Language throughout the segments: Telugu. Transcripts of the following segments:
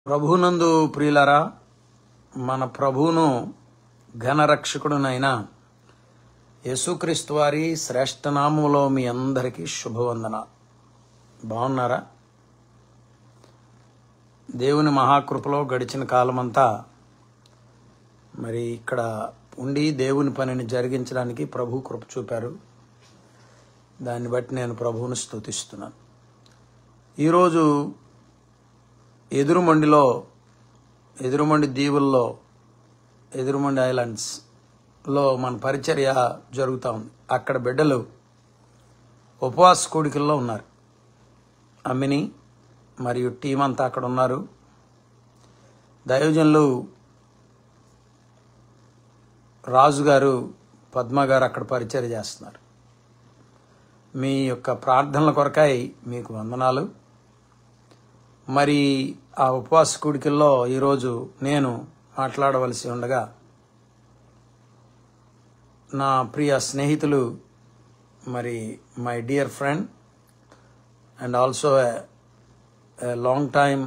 ప్రభునందు ప్రియులరా మన ప్రభువును ఘనరక్షకుడునైన యేసుక్రీస్తు వారి శ్రేష్ఠ నామములో మీ అందరికీ శుభవందన బాగున్నారా దేవుని మహాకృపలో గడిచిన కాలమంతా మరి ఇక్కడ ఉండి దేవుని పనిని జరిగించడానికి ప్రభు కృప చూపారు దాన్ని బట్టి నేను ప్రభువును స్తుతిస్తున్నాను ఈరోజు ఎదురుమండిలో ఎదురుమండి దీవుల్లో ఎదురుమండి ఐలాండ్స్ లో మన పరిచర్య జరుగుతూ ఉంది అక్కడ బిడ్డలు ఉపవాస కూడికల్లో ఉన్నారు అమ్మిని మరియు టీం అంతా అక్కడ ఉన్నారు దైవజనులు రాజు గారు పద్మ గారు అక్కడ పరిచర్య చేస్తున్నారు మీ యొక్క ప్రార్థనల కొరకై మీకు వందనాలు మరి ఆ ఉపవాస కూడికల్లో ఈరోజు నేను మాట్లాడవలసి ఉండగా నా ప్రియ స్నేహితులు మరి my dear friend and also long time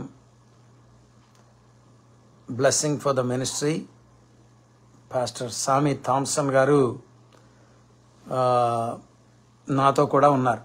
blessing for the ministry pastor Sami Thomson గారు ఆ, నాతో కూడా ఉన్నారు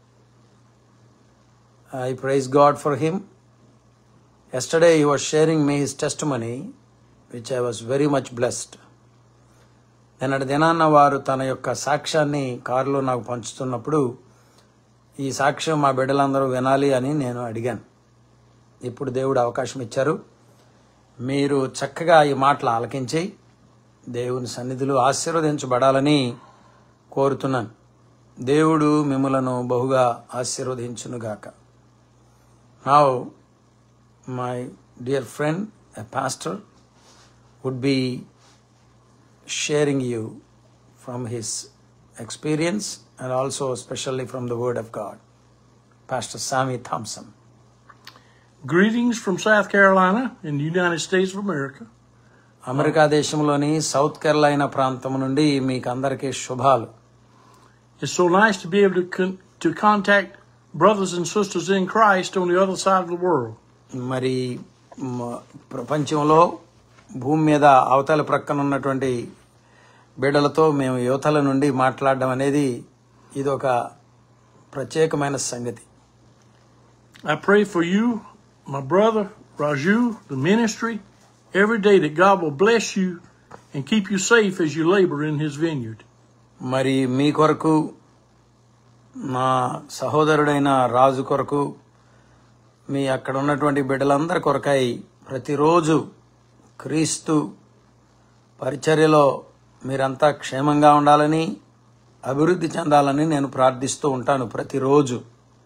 I praise God for him Yesterday he was sharing me his testimony, which I was very much blessed. నిన్నటి దినాన్న వారు తన యొక్క సాక్ష్యాన్ని కారులో నాకు పంచుతున్నప్పుడు ఈ సాక్ష్యం మా బిడ్డలందరూ వినాలి అని నేను అడిగాను ఇప్పుడు దేవుడు అవకాశం ఇచ్చారు మీరు చక్కగా ఈ మాటలు ఆలకించి దేవుని సన్నిధిలో ఆశీర్వదించబడాలని కోరుతున్నాను దేవుడు మిమ్మలను బహుగా ఆశీర్వదించునుగాక నా my dear friend, a pastor, would be sharing you from his experience and also especially from the Word of God. Pastor Sammy Thompson. Greetings from South Carolina in the United States of America. America దేశంలోని సౌత్ కెరళైనా ప్రాంతం నుండి మీకు అందరికీ శుభాలు It's so nice to be able to con- to contact brothers and sisters in Christ on the other side of the world. మరి మ- ప్రపంచంలో భూమి మీద అవతల ప్రక్కన ఉన్నటువంటి బిడ్డలతో మేము యువతల నుండి మాట్లాడడం అనేది ఇది ఒక ప్రత్యేకమైన సంగతి I pray for you, my brother Raju, the ministry, every day that God will bless you and keep you safe as you labor in His vineyard. మరి మీ కొరకు నా సహోదరుడైన రాజు కొరకు మీ అక్కడ ఉన్నటువంటి బిడ్డలందరి కొరకై ప్రతిరోజు క్రీస్తు పరిచర్యలో మీరంతా క్షేమంగా ఉండాలని అభివృద్ధి చెందాలని నేను ప్రార్థిస్తూ ఉంటాను ప్రతిరోజు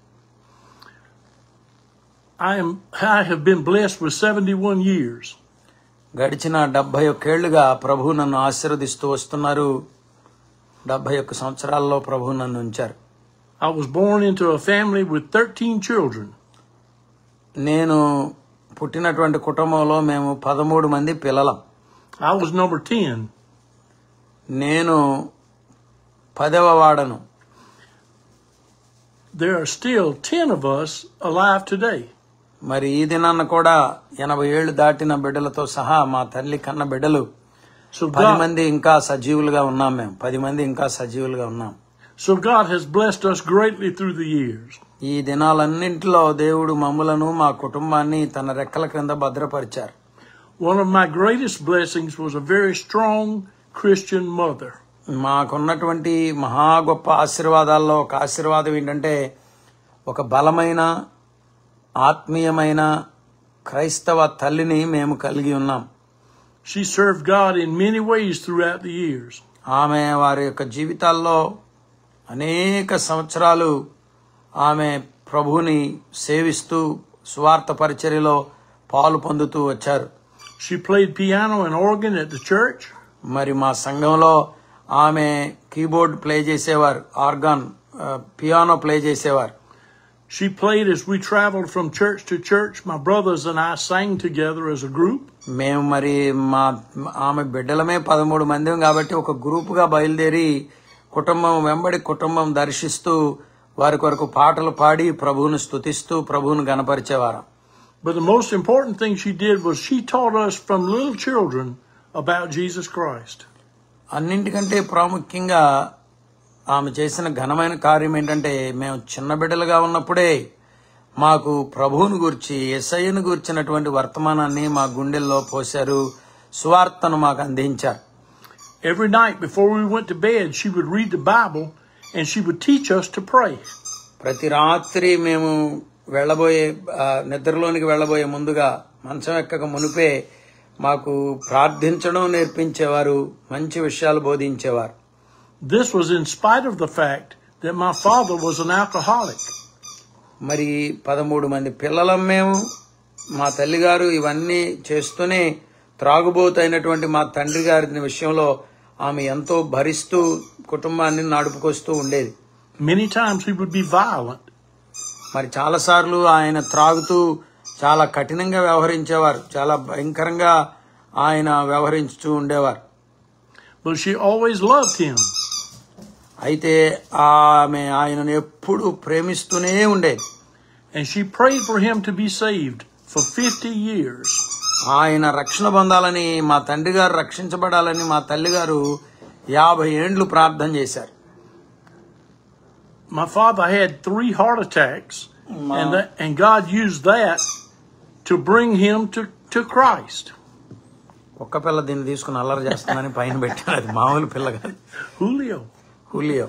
I am I have been blessed with 71 years. గడిచిన డెబ్బై ఒక్కేళ్లుగా ప్రభు నన్ను ఆశీర్వదిస్తూ వస్తున్నారు డెబ్బై ఒక్క సంవత్సరాల్లో ప్రభు నన్ను ఉంచారు I was born into a family with 13 children. నేను పుట్టినటువంటి కుటుంబంలో మేము పదమూడు మంది పిల్లలం I was number 10. నేను పదవ వాడను There are still 10 of us alive today. మరి ఈ దినాన్న కూడా ఎనభై ఏళ్లు దాటిన బిడ్డలతో సహా మా తల్లి కన్న బిడ్డలు So పది God, మంది ఇంకా సజీవులుగా ఉన్నాం మేము పది మంది ఇంకా సజీవులుగా ఉన్నాం so God has blessed us greatly through the years. ఈ దినాలన్నింటిలో దేవుడు మమ్ములను మా కుటుంబాన్ని తన రెక్కల క్రింద భద్రపరిచారు One of my greatest blessings was a very strong Christian mother. మాకున్నటువంటి మహా గొప్ప ఆశీర్వాదాల్లో ఒక ఆశీర్వాదం ఏంటంటే ఒక బలమైన ఆత్మీయమైన క్రైస్తవ తల్లిని మేము కలిగి ఉన్నాం She served God in many ways throughout the years. ఆమె వారి యొక్క జీవితాల్లో అనేక సంవత్సరాలు ఆమె ప్రభువుని సేవిస్తూ స్వార్థ పరిచర్యలో పాలు పొందుతూ వచ్చారు She played piano and organ at the church. మరి మా సంఘంలో ఆమె కీబోర్డ్ ప్లే చేసేవారు ఆర్గాన్ ఆ, పియానో ప్లే చేసేవారు She played as we traveled from church to church. My brothers and I sang together as a group. మేము మరి మా ఆమె బిడ్డలమే పదమూడు మంది కాబట్టి ఒక గ్రూపుగా బయలుదేరి కుటుంబం వెంబడి కుటుంబం దర్శిస్తూ వారి కొరకు పాటలు పాడి ప్రభువును స్తుతిస్తూ ప్రభువును గనపరిచేవారం But the most important thing she did was she taught us from little children about Jesus Christ. అన్నింటికంటే ప్రాముఖ్యంగా ఆమె చేసిన ఘనమైన కార్యం ఏంటంటే మేము చిన్న బిడ్డలుగా ఉన్నప్పుడే మాకు ప్రభువును గురించి ఎస్ఐను గురించినటువంటి వర్తమానాన్ని మా గుండెల్లో పోశారు సువార్తను మాకు అందించారు Every night before we went to bed, she would read the Bible and she would teach us to pray. ప్రతి రాత్రి మేము వెళ్ళబోయే ఆ, నిద్రలోనికి వెళ్ళబోయే ముందుగా మంచం ఎక్కక మునిపే మాకు ప్రార్థించడం నేర్పించేవారు మంచి విషయాలు బోధించేవారు This was in spite of the fact that my father was an alcoholic. మరి పదమూడు మంది పిల్లలం మేము మా తల్లిగారు ఇవన్నీ చేస్తూనే త్రాగుబోతైనటువంటి మా తండ్రి గారి విషయంలో ఆమె ఎంతో భరిస్తూ కుటుంబాన్ని నడుపుకొస్తూ ఉండేది Many times he would be violent. మరి చాలాసార్లు ఆయన త్రాగుతూ చాలా కఠినంగా వ్యవహరించేవారు చాలా భయంకరంగా ఆయన వ్యవహరించుతూ ఉండేవారు But she always loved him. అయితే ఆమె ఆయనను ఎప్పుడు ప్రేమిస్తూనే ఉండేది And she prayed for him to be saved for 50 years. ఆయన రక్షణ పొందాలని మా తండ్రి గారు రక్షించబడాలని మా తల్లిగారు యాభై ఏండ్లు ప్రార్థన చేశారు My father had three heart attacks, and, that, and God used that to bring him to, to Christ. ఒక్క పిల్ల దీన్ని తీసుకుని అల్లరి చేస్తుందని పైన పెట్టారు అది మామూలు పిల్ల కాదు Julio. హులియో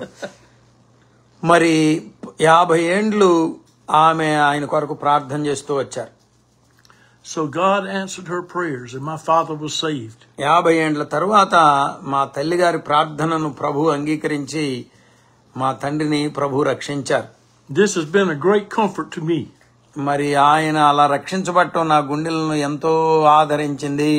మరి యాభై ఏండ్లు ఆమె ఆయన కొరకు ప్రార్థన చేస్తూ వచ్చారు So God answered her prayers, and my father was saved. యాభై ఏండ్ల తరువాత మా తల్లిగారి ప్రార్థనను ప్రభు అంగీకరించి మా తండ్రిని ప్రభు రక్షించారు This has been a great comfort to me. మరి ఆయన అలా రక్షించబట్టం నా గుండెలను ఎంతో ఆదరించింది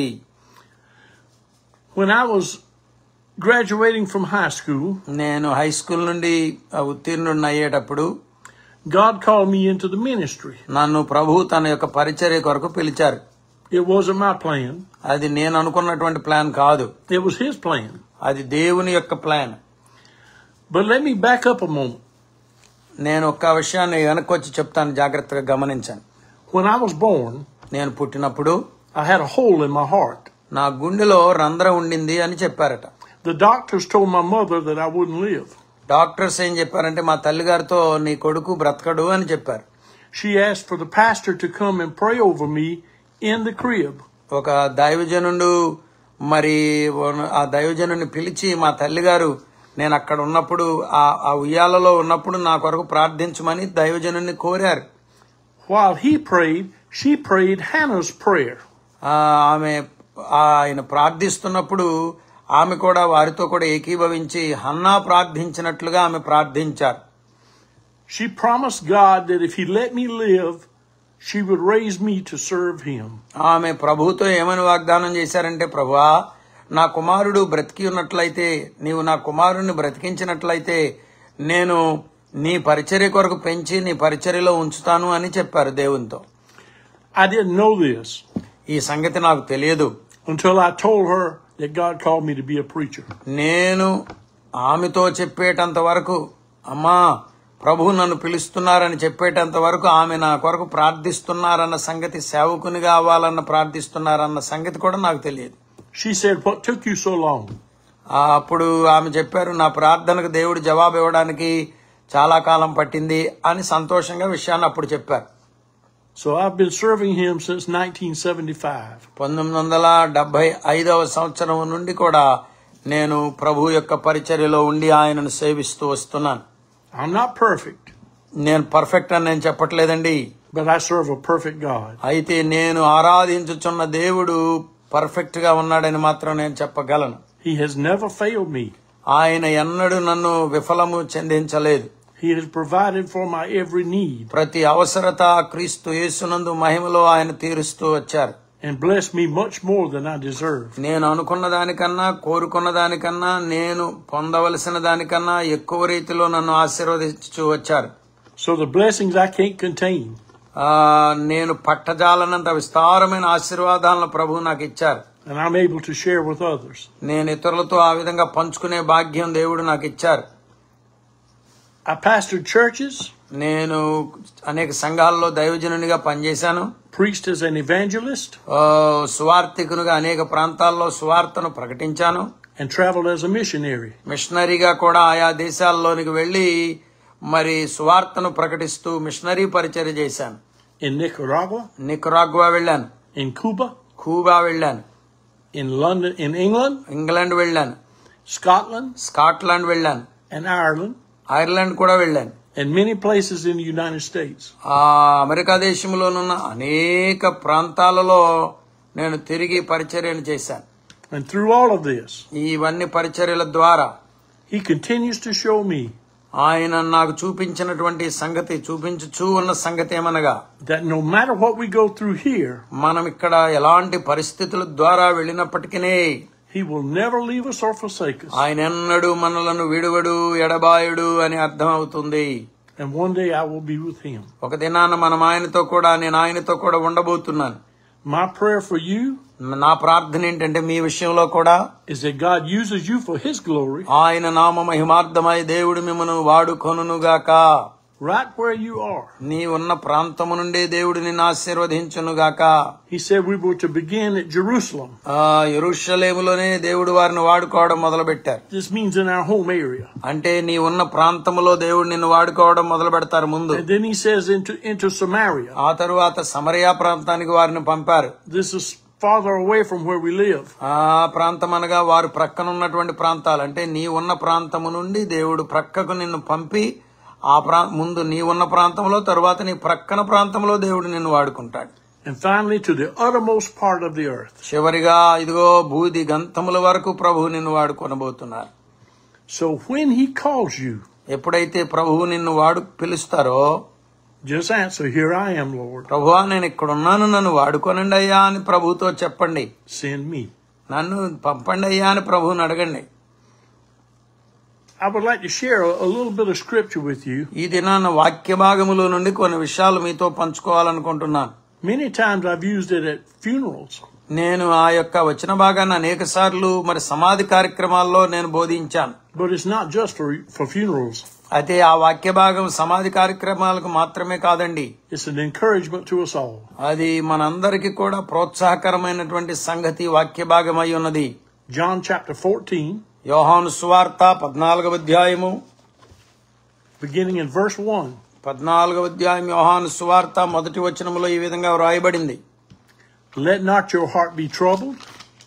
When I was graduating from high school, నేను హై స్కూల్ నుండి ఉత్తీర్ణుడిని అయ్యేటప్పుడు God called me into the ministry. నన్ను ప్రభు తన యొక్క పరిచర్య కొరకు పిలిచారు It wasn't my plan, అది నేను అనుకున్నటువంటి ప్లాన్ కాదు it was His plan. అది దేవుని యొక్క plan But let me back up a moment. నేను ఒక్క విషయాన్ని వెనక్కి వచ్చి చెప్తాను జాగ్రత్తగా గమనించాను When I was born, నేను పుట్టినప్పుడు I had a hole in my heart. నా గుండెలో రంధ్రం ఉండింది అని చెప్పారట The doctors told my mother that I wouldn't live. Doctors ఏం చెప్పారంటే మా తల్లిగారితో నీ కొడుకు బ్రతకడు అని చెప్పారు She asked for the pastor to come and pray over me in the crib. ఒక దైవజనుడు మరి ఆ దైవజనుని పిలిచి మా తల్లిగారు నేను అక్కడ ఉన్నప్పుడు ఆ ఆ ఉయ్యాలలో ఉన్నప్పుడు నా కొరకు ప్రార్థించమని దైవజనుని కోరారు While he prayed, she prayed Hannah's prayer. ఆ, ఆమె ఆయన ప్రార్థిస్తున్నప్పుడు ఆమె కూడా వారితో కూడా ఏకీభవించి హన్నా ప్రార్థించినట్లుగా ఆమె ప్రార్థించారు She promised God that if he let me live, she would raise me to serve him. ఆమె ప్రభుతో ఏమని వాగ్దానం చేశారంటే ప్రభువా నా కుమారుడు బ్రతికి ఉన్నట్లయితే నీవు నా కుమారుడిని బ్రతికించినట్లయితే నేను నీ పరిచర్య కొరకు పెంచి నీ పరిచర్యలో ఉంచుతాను అని చెప్పారు దేవునితో I didn't know this ఈ సంగతి నాకు తెలియదు until I told her that God called me to be a preacher. నేను ఆమెతో చెప్పేటంత వరకు అమ్మా ప్రభు నన్ను పిలుస్తున్నారని చెప్పేటంత వరకు ఆమె నా కొరకు ప్రార్థిస్తున్నారన్న సంగతి సేవకునిగా అవ్వాలన్న ప్రార్థిస్తున్నారన్న సంగతి కూడా నాకు తెలియదు She said, What took you so long? ఆ, అప్పుడు ఆమె చెప్పారు నా ప్రార్థనకు దేవుడు జవాబు ఇవ్వడానికి చాలా కాలం పట్టింది అని సంతోషంగా విషయాన్ని అప్పుడు చెప్పారు So I've been serving him since 1975. పంతొమ్మిది వందల డెబ్బై ఐదవ సంవత్సరం నుండి కూడా నేను ప్రభు యొక్క పరిచర్యలో ఉండి ఆయనను సేవిస్తూ వస్తున్నాను I'm not perfect, నేను పర్ఫెక్ట్ అని నేను చెప్పట్లేదండి but I serve a perfect God. అయితే నేను ఆరాధించుచున్న దేవుడు పర్ఫెక్ట్ గా ఉన్నాడని మాత్రం నేను చెప్పగలను He has never failed me. ఆయన ఎన్నడూ నన్ను విఫలము చెందించలేదు He has provided for my every need ప్రతి అవసరత క్రీస్తు యేసునందు మహిమలో ఆయన తీరుస్తూ వచ్చారు and blessed me much more than I deserve. నేను అనుకున్న దానికన్నా కోరుకున్న దానికన్నా నేను పొందవలసిన దానికన్నా ఎక్కువ రీతిలో నన్ను ఆశీర్వదించు వచ్చారు So the blessings I can't contain. ఆ, నేను పట్టజాలనంత విస్తారమైన ఆశీర్వాదాలను ప్రభు నాకు ఇచ్చారు and I'm able to share with others. నేను ఇతరులతో ఆ విధంగా పంచుకునే భాగ్యం దేవుడు నాకు ఇచ్చారు I pastored churches, నేను అనేక సంఘాల్లో దైవజనునిగా పనిచేశాను preached as an evangelist, ఆ, సువార్థికునిగా అనేక ప్రాంతాల్లో సువార్తను ప్రకటించాను and traveled as a missionary. మిషనరీగా కూడా ఆయా దేశాల్లోనికి వెళ్లి మరి సువార్తను ప్రకటిస్తూ మిషనరీ పరిచర్య చేశాను In Nicaragua, నికరాగ్వా వెళ్ళాను in Cuba, కూబా వెళ్ళాను in London, in England, England వెళ్ళాను Scotland, స్కాట్లాండ్ వెళ్ళాను and Ireland, ఐర్లాండ్ కూడా వెళ్ళాను and many places in the United States. ఆ అమెరికా దేశంలోనున్న అనేక ప్రాంతాలలో నేను తిరిగి పరిచర్యను చేశాను And through all of this, ఇవన్నీ పరిచర్యల ద్వారా he continues to show me ఆయన నాకు చూపించినటువంటి సంగతి చూపించుచూ ఉన్న సంగతి ఏమనగా that no matter what we go through here, మనం ఇక్కడ ఎలాంటి పరిస్థితుల ద్వారా వెళ్ళినప్పటికీ he will never leave us or forsake us. ఆయన ఎన్నడూ మనలను విడువడు ఎడబాయుడు అని అర్థం అవుతుంది And one day I will be with him. ఒక దినాన మనం ఆయనతో కూడా నేను ఆయనతో కూడా ఉండబోతున్నాను My prayer for you నా ప్రార్థన ఏంటంటే మీ విషయంలో కూడా is that God uses you for his glory ఆయన నామ మహిమార్థమై దేవుడు మిమ్మను వాడుకొనుగాక right where you are. నీ ఉన్న ప్రాంతము నుండి దేవుడు నిన్ను ఆశీర్వదించునుగాక He said we were to begin at Jerusalem. ఆ ఎరుషలేములోనే దేవుడు వారిని వాడుకోవడం మొదలుపెట్టారు This means in our home area. అంటే నీ ఉన్న ప్రాంతములో దేవుడు నిన్ను వాడుకోవడం మొదలు పెడతారు ముందు And then he says into, into Samaria. ఆ తరువాత సమరయా ప్రాంతానికి వారిని పంపారు This is farther away from where we live. ఆ ప్రాంతం అనగా వారు ప్రక్కన ఉన్నటువంటి ప్రాంతాలు అంటే నీ ఉన్న ప్రాంతము నుండి దేవుడు ప్రక్కకు నిన్ను పంపి ఆ ప్రా ముందు నీ ఉన్న ప్రాంతంలో తరువాత నీ ప్రక్కన ప్రాంతంలో దేవుడు నిన్ను వాడుకుంటాడు And finally to the uttermost part of the earth. చివరిగా ఇదిగో భూది గంతముల వరకు ప్రభువు నిన్ను వాడుకొనబోతున్నారు So when he calls you, ఎప్పుడైతే ప్రభువు నిన్ను వాడు పిలుస్తారో just answer, Here I am, Lord. ప్రభువా నేను ఇక్కడున్నాను నన్ను వాడుకోనండి అయ్యా అని ప్రభువుతో చెప్పండి Send me. నన్ను పంపండి అయ్యా అని ప్రభువుని అడగండి I would like to share a, a little bit of scripture with you. ఈ దినాన వాక్య భాగములో నుండి కొన్ని విషయాలు మీతో పంచుకోవాలనుకుంటున్నాను Many times I've used it at funerals. నేను ఆ యొక్క వచ్చిన భాగాన్ని అనేక సార్లు మరి సమాధి కార్యక్రమాల్లో నేను బోధించాను But it's not just for, for funerals. అయితే ఆ వాక్య భాగం సమాధి కార్యక్రమాలకు మాత్రమే కాదండి It's an encouragement to us all. అది మనందరికీ కూడా ప్రోత్సాహకరమైనటువంటి సంగతి వాక్య భాగం అయి ఉన్నది John chapter 14, యోహాను సువార్త పద్నాలుగవ అధ్యాయము beginning in verse 1. పద్నాలుగవ అధ్యాయం యోహాను సువార్త మొదటి వచనములో ఈ విధంగా వ్రాయబడింది Let not your heart be troubled.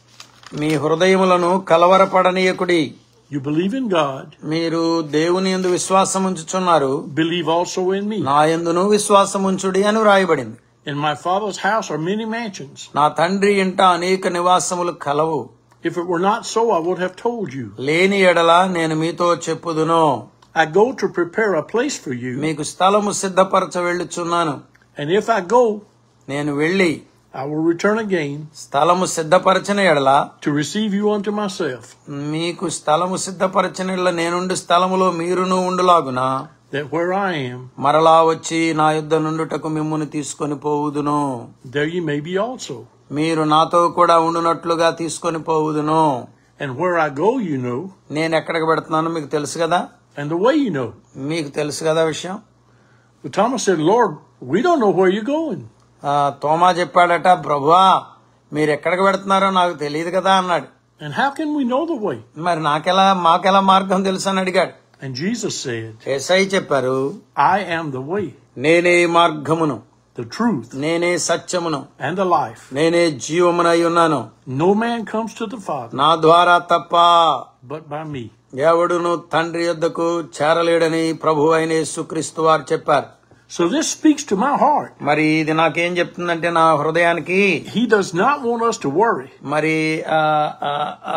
మీ హృదయములను కలవరపడనీయకుడి You believe in God, మీరు దేవుని యందు విశ్వాసం ఉంచుచున్నారు believe also in me. నా యందును విశ్వాసం ఉంచుడి అని వ్రాయబడింది In my Father's house are many mansions. నా తండ్రి ఇంట అనేక నివాసములు కలవు If it were not so, I would have told you. లేని ఎడల నేను మీతో చెప్పుదును I go to prepare a place for you. మీకు స్థలము సిద్ధపరచ వెళ్ళుచున్నాను And if I go, నేను వెళ్ళి I will return again స్థలము సిద్ధపరచిన ఎడల to receive you unto myself, మీకు స్థలము సిద్ధపరచిన ఎడల నేనుండి స్థలములో మీరును ఉండులాగున that where I am, మరలా వచ్చి నా యుద్ధ నుండుటకు మిమ్మును తీసుకొని పోవుదును there you may be also. మీరు నాతో కూడా ఉండునట్లుగా తీసుకొని పోవుదును And where I go, you know, నేను ఎక్కడికి పెడుతున్నానో మీకు తెలుసు కదా and the way you know. మీకు తెలుసు కదా విషయం But Thomas said, Lord, we don't know where you're going. ఆ, తోమా చెప్పాడట ప్రభువా మీరు ఎక్కడికి పెడుతున్నారో నాకు తెలియదు కదా అన్నాడు And how can we know the way? మరి నాకెలా మాకెలా మార్గం తెలుసు అని అడిగాడు And Jesus said, ఏసై చెప్పారు I am the way, నేనే మార్గమును the truth, నేనే సత్యమును and the life. నేనే జీవమునై ఉన్నాను No man comes to the Father నా ద్వారా తప్ప but by me. ఎవడును తండ్రి యొద్దకు చేరలేడని ప్రభు అయిన యేసుక్రీస్తు వారు చెప్పారు So this speaks to my heart. మరి ఇది నాకేం చెప్తుందంటే నా హృదయానికి He does not want us to worry. మరి ఆ, ఆ, ఆ,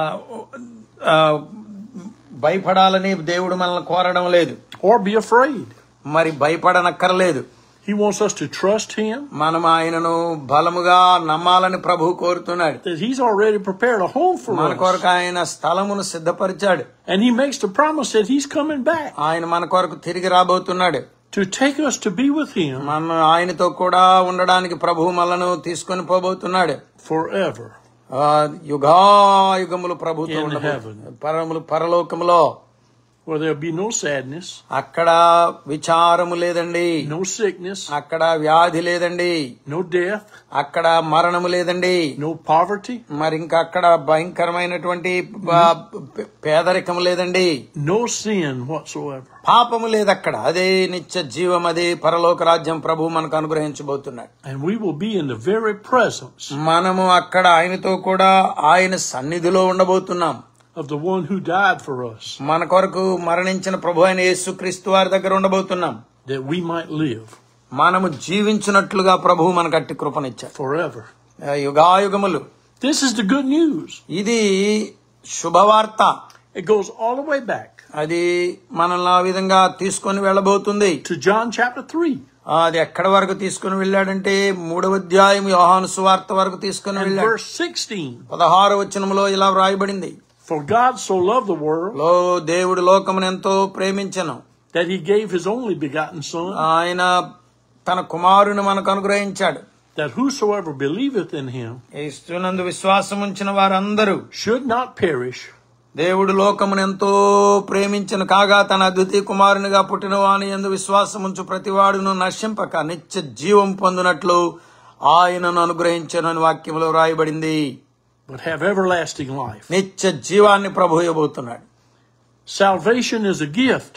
ఆ, భయపడాలని దేవుడు మనల్ని కోరడం లేదు or be afraid. మరి భయపడనక్కర్లేదు He wants us to trust Him మనం ఆయనను బలముగా నమ్మాలని ప్రభు కోరుతున్నాడు that He's already prepared a home for మన us. కొరకు ఆయన స్థలమును సిద్ధపరిచాడు And He makes the promise that He's coming back ఆయన మన కొరకు తిరిగి రాబోతున్నాడు to take us to be with Him మన ఆయనతో కూడా ఉండడానికి ప్రభు మనను తీసుకొని పోబోతున్నాడు forever. ఆ, యుగాయుగములు ప్రభుతో In ఉండబో- heaven. పరములు పరలోకములో where there'll be no sadness, అక్కడ విచారము లేదండి no sickness, అక్కడ వ్యాధి లేదండి no death, అక్కడ మరణము లేదండి no poverty, మరి ఇంకా అక్కడ భయంకరమైనటువంటి బ- పే- పేదరికం లేదండి no sin whatsoever. పాపము లేదు అక్కడ అదే నిత్య జీవం అదే పరలోక రాజ్యం ప్రభు మనకు అనుగ్రహించబోతున్నాడు And we will be in the very presence మనము అక్కడ ఆయనతో కూడా ఆయన సన్నిధిలో ఉండబోతున్నాం of the one who died for us, మన కొరకు మరణించిన ప్రభు అయిన యేసుక్రీస్తు వారి దగ్గర ఉండబోతున్నాం that we might live మనము జీవించినట్లుగా ప్రభువు మనకు అట్టి కృపనిచ్చారు forever. ఆ యుగాయుగములు This is the good news. ఇది శుభవార్త It goes all the way back అది మనల్ని ఆ విధంగా తీసుకొని వెళ్ళబోతుంది to John chapter 3 అది ఎక్కడి వరకు తీసుకుని వెళ్ళాడంటే మూడవ అధ్యాయం యోహాను సువార్త వరకు తీసుకుని and వెళ్ళాడు verse 16. పదహారు వచనములో ఇలా వ్రాయబడింది For God so loved the world లో దేవుడు లోకమును ఎంతో ప్రేమించను that he gave his only begotten Son, ఆయన తన కుమారుని మనకు అనుగ్రహించాడు that whosoever believeth in him ఇస్తున్నందు విశ్వాసం ఉంచిన వారందరూ should not perish, దేవుడు లోకమును ఎంతో ప్రేమించిన కాగా తన అద్వితీయ కుమారునిగా పుట్టిన వాని ఎందు విశ్వాసం ఉంచు ప్రతివాడును నశింపక నిత్య జీవం పొందినట్లు ఆయనను అనుగ్రహించనని వాక్యంలో రాయబడింది but have everlasting life. నిత్య జీవాన్ని ప్రభు ఇవ్వబోతున్నాడు Salvation is a gift.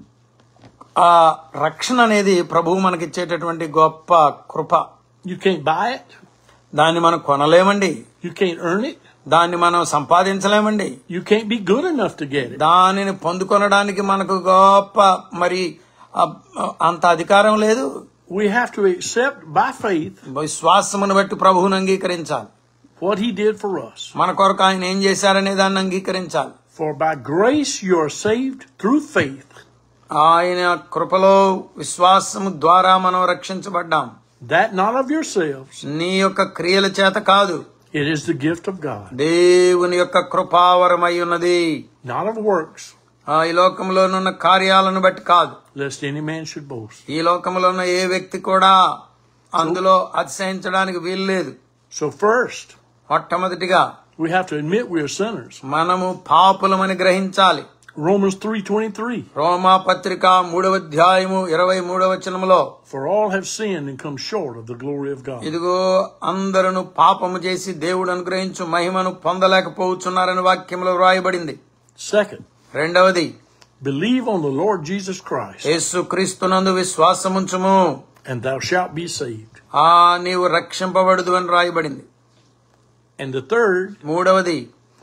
ఆ రక్షణ అనేది ప్రభువు మనకిచ్చేటటువంటి గొప్ప కృప You can't buy it, దాన్ని మనం కొనలేమండి you can't earn it, దాన్ని మనం సంపాదించలేమండి you can't be good enough to get it. దానిని పొందుకొనడానికి మనకు గొప్ప మరి ఆ, అంత అధికారం లేదు We have to accept by faith విశ్వాసమును బట్టి ప్రభువును అంగీకరించాలి what he did for us. మన కొరకు ఆయన ఏం చేశారనే దాన్ని అంగీకరించాలి For by grace you are saved through faith, ఆయన కృపలో విశ్వాసము ద్వారా మనం రక్షించబడ్డాం that not of yourselves, నీ యొక్క క్రియల చేత కాదు it is the gift of God, దేవుని యొక్క కృపావరమై ఉన్నది not of works, ఆ, ఈ లోకంలోనున్న కార్యాలను బట్టి కాదు lest any man should boast. ఈ లోకంలో ఉన్న ఏ వ్యక్తి కూడా అందులో అతిశయించడానికి వీలు లేదు So first, మొట్టమొదటిగా we have to admit we are sinners. మనము పాపులమని గ్రహించాలి Romans 3:23 రోమా పత్రిక మూడవ అధ్యాయము ఇరవై మూడవ వచనములో For all have sinned and come short of the glory of God. ఇదిగో అందరూ పాపము చేసి దేవుడు అనుగ్రహించు మహిమను పొందలేకపోవచ్చున్నారని వాక్యంలో వ్రాయబడింది Second, రెండవది believe on the Lord Jesus Christ, యేసు క్రీస్తునందు విశ్వాసముంచుము and thou shalt be saved. ఆ నీవు రక్షింపబడదు అని రాయబడింది And the third, మూడవది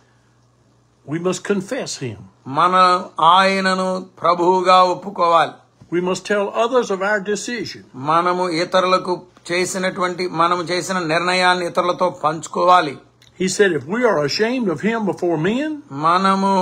we must confess him. మన ఆయనను ప్రభువుగా ఒప్పుకోవాలి We must tell others of our decision. మనము ఇతరులకు చేసినటువంటి మనము చేసిన నిర్ణయాన్ని ఇతరులతో పంచుకోవాలి He said, if we are ashamed of him before men, మనము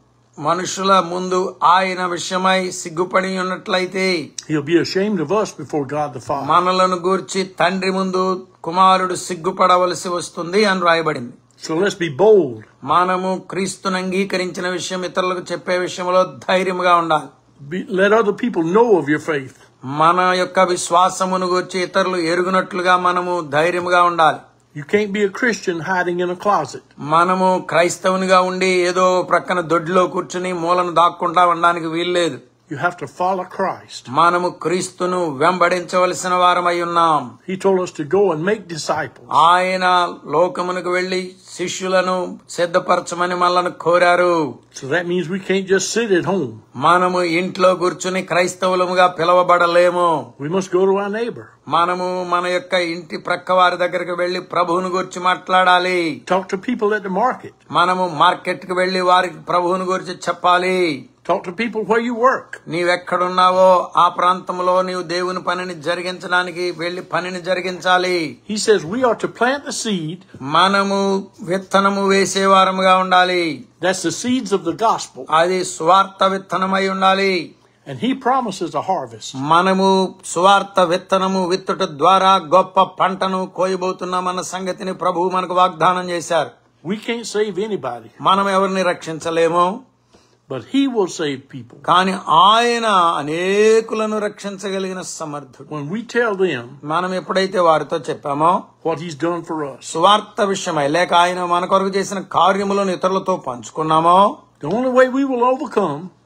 మనుషుల ముందు ఆయన విషయమై సిగ్గుపడి ఉన్నట్లయితే he'll be ashamed of us before God the Father. మనలను గూర్చి తండ్రి ముందు కుమారుడు సిగ్గుపడవలసి వస్తుంది అని రాయబడింది So let's be bold. మనము క్రీస్తును అంగీకరించిన విషయం ఇతరులకు చెప్పే విషయంలో ధైర్యంగా ఉండాలి Be, let other people know of your faith. మన యొక్క విశ్వాసమును గురించి ఇతరులు ఎరుగునట్లుగా మనము ధైర్యముగా ఉండాలి You can't be a Christian hiding in a closet. మనము క్రైస్తవునిగా ఉండి ఏదో ప్రక్కన దొడ్డిలో కూర్చుని మూలను దాక్కుంటా ఉండడానికి వీల్లేదు You have to follow Christ. మనము క్రీస్తును వెంబడించవలసిన వారమై ఉన్నాం He told us to go and make disciples. ఆయన లోకమునకు వెళ్లి శిష్యులను సిద్ధపరచమని మనల్ని కోరారు So that means we can't just sit at home. మనము ఇంట్లో కూర్చుని క్రైస్తవులముగా పిలవబడలేము We must go to our neighbor. మనము మన యొక్క ఇంటి ప్రక్క వారి దగ్గరికి వెళ్లి ప్రభువును గురించి మాట్లాడాలి Talk to people at the market. మనము మార్కెట్ కి వెళ్లి వారికి ప్రభువును గురించి చెప్పాలి Talk to people where you work. నీవెక్కడున్నావో ఆ ప్రాంతంలో నీవు దేవుని పనిని జరిగించడానికి వెళ్లి పనిని జరిగించాలి He says we are to plant the seed. మనము విత్తనము వేసేవారముగా ఉండాలి That's the seeds of the gospel. అది స్వార్థ విత్తనమై ఉండాలి And he promises a harvest. మనము సువార్త విత్తనము విత్తుట ద్వారా గొప్ప పంటను కోయబోతున్నామన్న సంగతిని ప్రభువు మనకు వాగ్దానం చేశారు We can't save anybody, మనం ఎవరిని రక్షించలేము but he will save people. కానీ ఆయన అనేకులను రక్షించగలిగిన సమర్థుడు When we tell them మనం ఎప్పుడైతే వారితో చెప్పామో what he's done for us, సువార్త విషయమై లేక ఆయన మన కొరకు చేసిన కార్యములను ఇతరులతో పంచుకున్నామో the only way we will overcome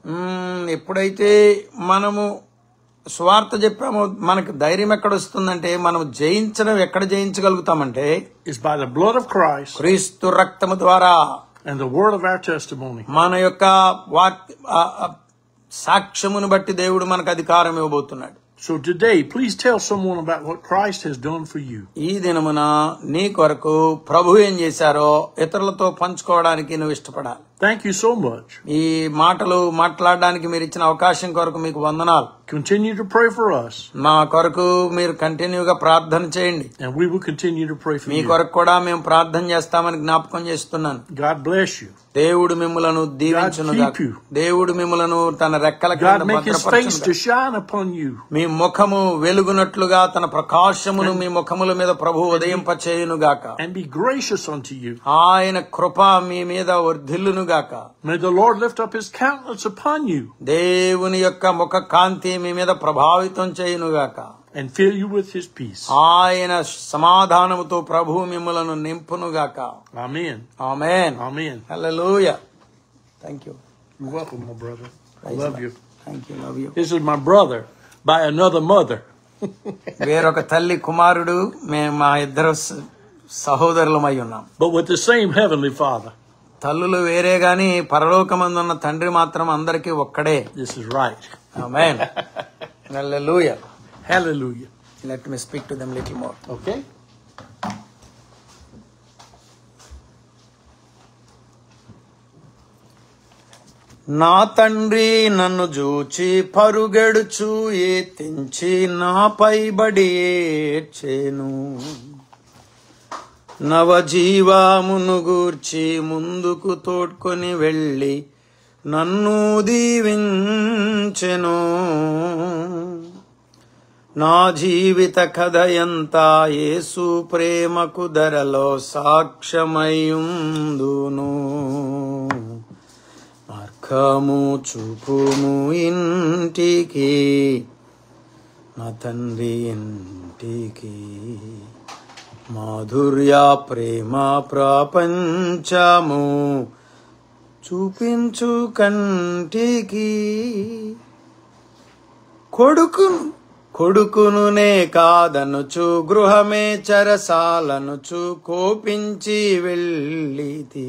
మ్మ్, ఎప్పుడైతే మనము స్వార్థ చెప్పామో మనకు ధైర్యం ఎక్కడ వస్తుందంటే మనం జయించడం ఎక్కడ జయించగలుగుతామంటే It's by the blood of Christ క్రీస్తు రక్తము ద్వారా and the word of our testimony. మన యొక్క వాక్ ఆ, ఆ, సాక్ష్యమును బట్టి దేవుడు మనకు అధికారం ఇవ్వబోతున్నాడు So today, please tell someone about what Christ has done for you. ఈ దినమున నీ కొరకు ప్రభు ఏం చేశారో ఇతరులతో పంచుకోవడానికి నువ్వు ఇష్టపడాలి Thank you so much. ఈ మాటలు మాట్లాడడానికి మీరు ఇచ్చిన అవకాశం కొరకు మీకు వందనాలు Continue to pray for us, నా కొరకు మీరు కంటిన్యూగా ప్రార్థన చేయండి and we will continue to pray for me you. కొరకు కూడా మేము ప్రార్థన చేస్తామని జ్ఞాపకం చేస్తున్నాను God bless you. దేవుడు మిమ్మలను దీవించును God keep you. దేవుడు మిమ్మలను తన రెక్కల కింద God make His face భద్రపరచును to shine upon you. మీ ముఖము వెలుగునట్లుగా తన ప్రకాశమును మీ ముఖముల మీద ప్రభు ఉదయింపచేయునుగాక and be gracious unto you. ఆయన కృప మీ మీద వర్ధిల్లునుగాక May the Lord lift up his countenance upon you దేవుని యొక్క ముఖ కాంతి మీ మీద ప్రభావితం చేయునుగాక and fill you with his peace. ఆయన సమాధానముతో ప్రభు మిమ్మలను నింపునుగాక Amen. Amen Amen. Hallelujah thank you You're welcome, my brother. I love you. Thank you love you This is my brother by another mother. వేరొక తల్లి కుమారుడు మేము మా ఇద్దరు స- సహోదరులమై ఉన్నాం but with the same heavenly father. తల్లులు వేరే గాని పరలోకమందున్న తండ్రి మాత్రం అందరికీ ఒక్కడే This is right. Amen hallelujah Hallelujah. Let me speak to them little more Okay? నా తండ్రి నన్ను జూచి పరుగెడుచు ఏ తెంచి నాపై బడి ఏడ్చేను నవజీవామును గూర్చి ముందుకు తోడ్కొని వెళ్ళి నన్ను దీవించెను నా జీవిత కథ ఎంత యేసు ప్రేమకు ధరలో సాక్ష్యమయుందును మార్గము చూపుము ఇంటికి నా తండ్రి ఇంటికి మాధుర్య ప్రేమ ప్రపంచము చూపించు కంటికి కొడుకును కొడుకునునే కాదనుచు గృహమే చరసాలనుచు కోపించి వెళ్ళితి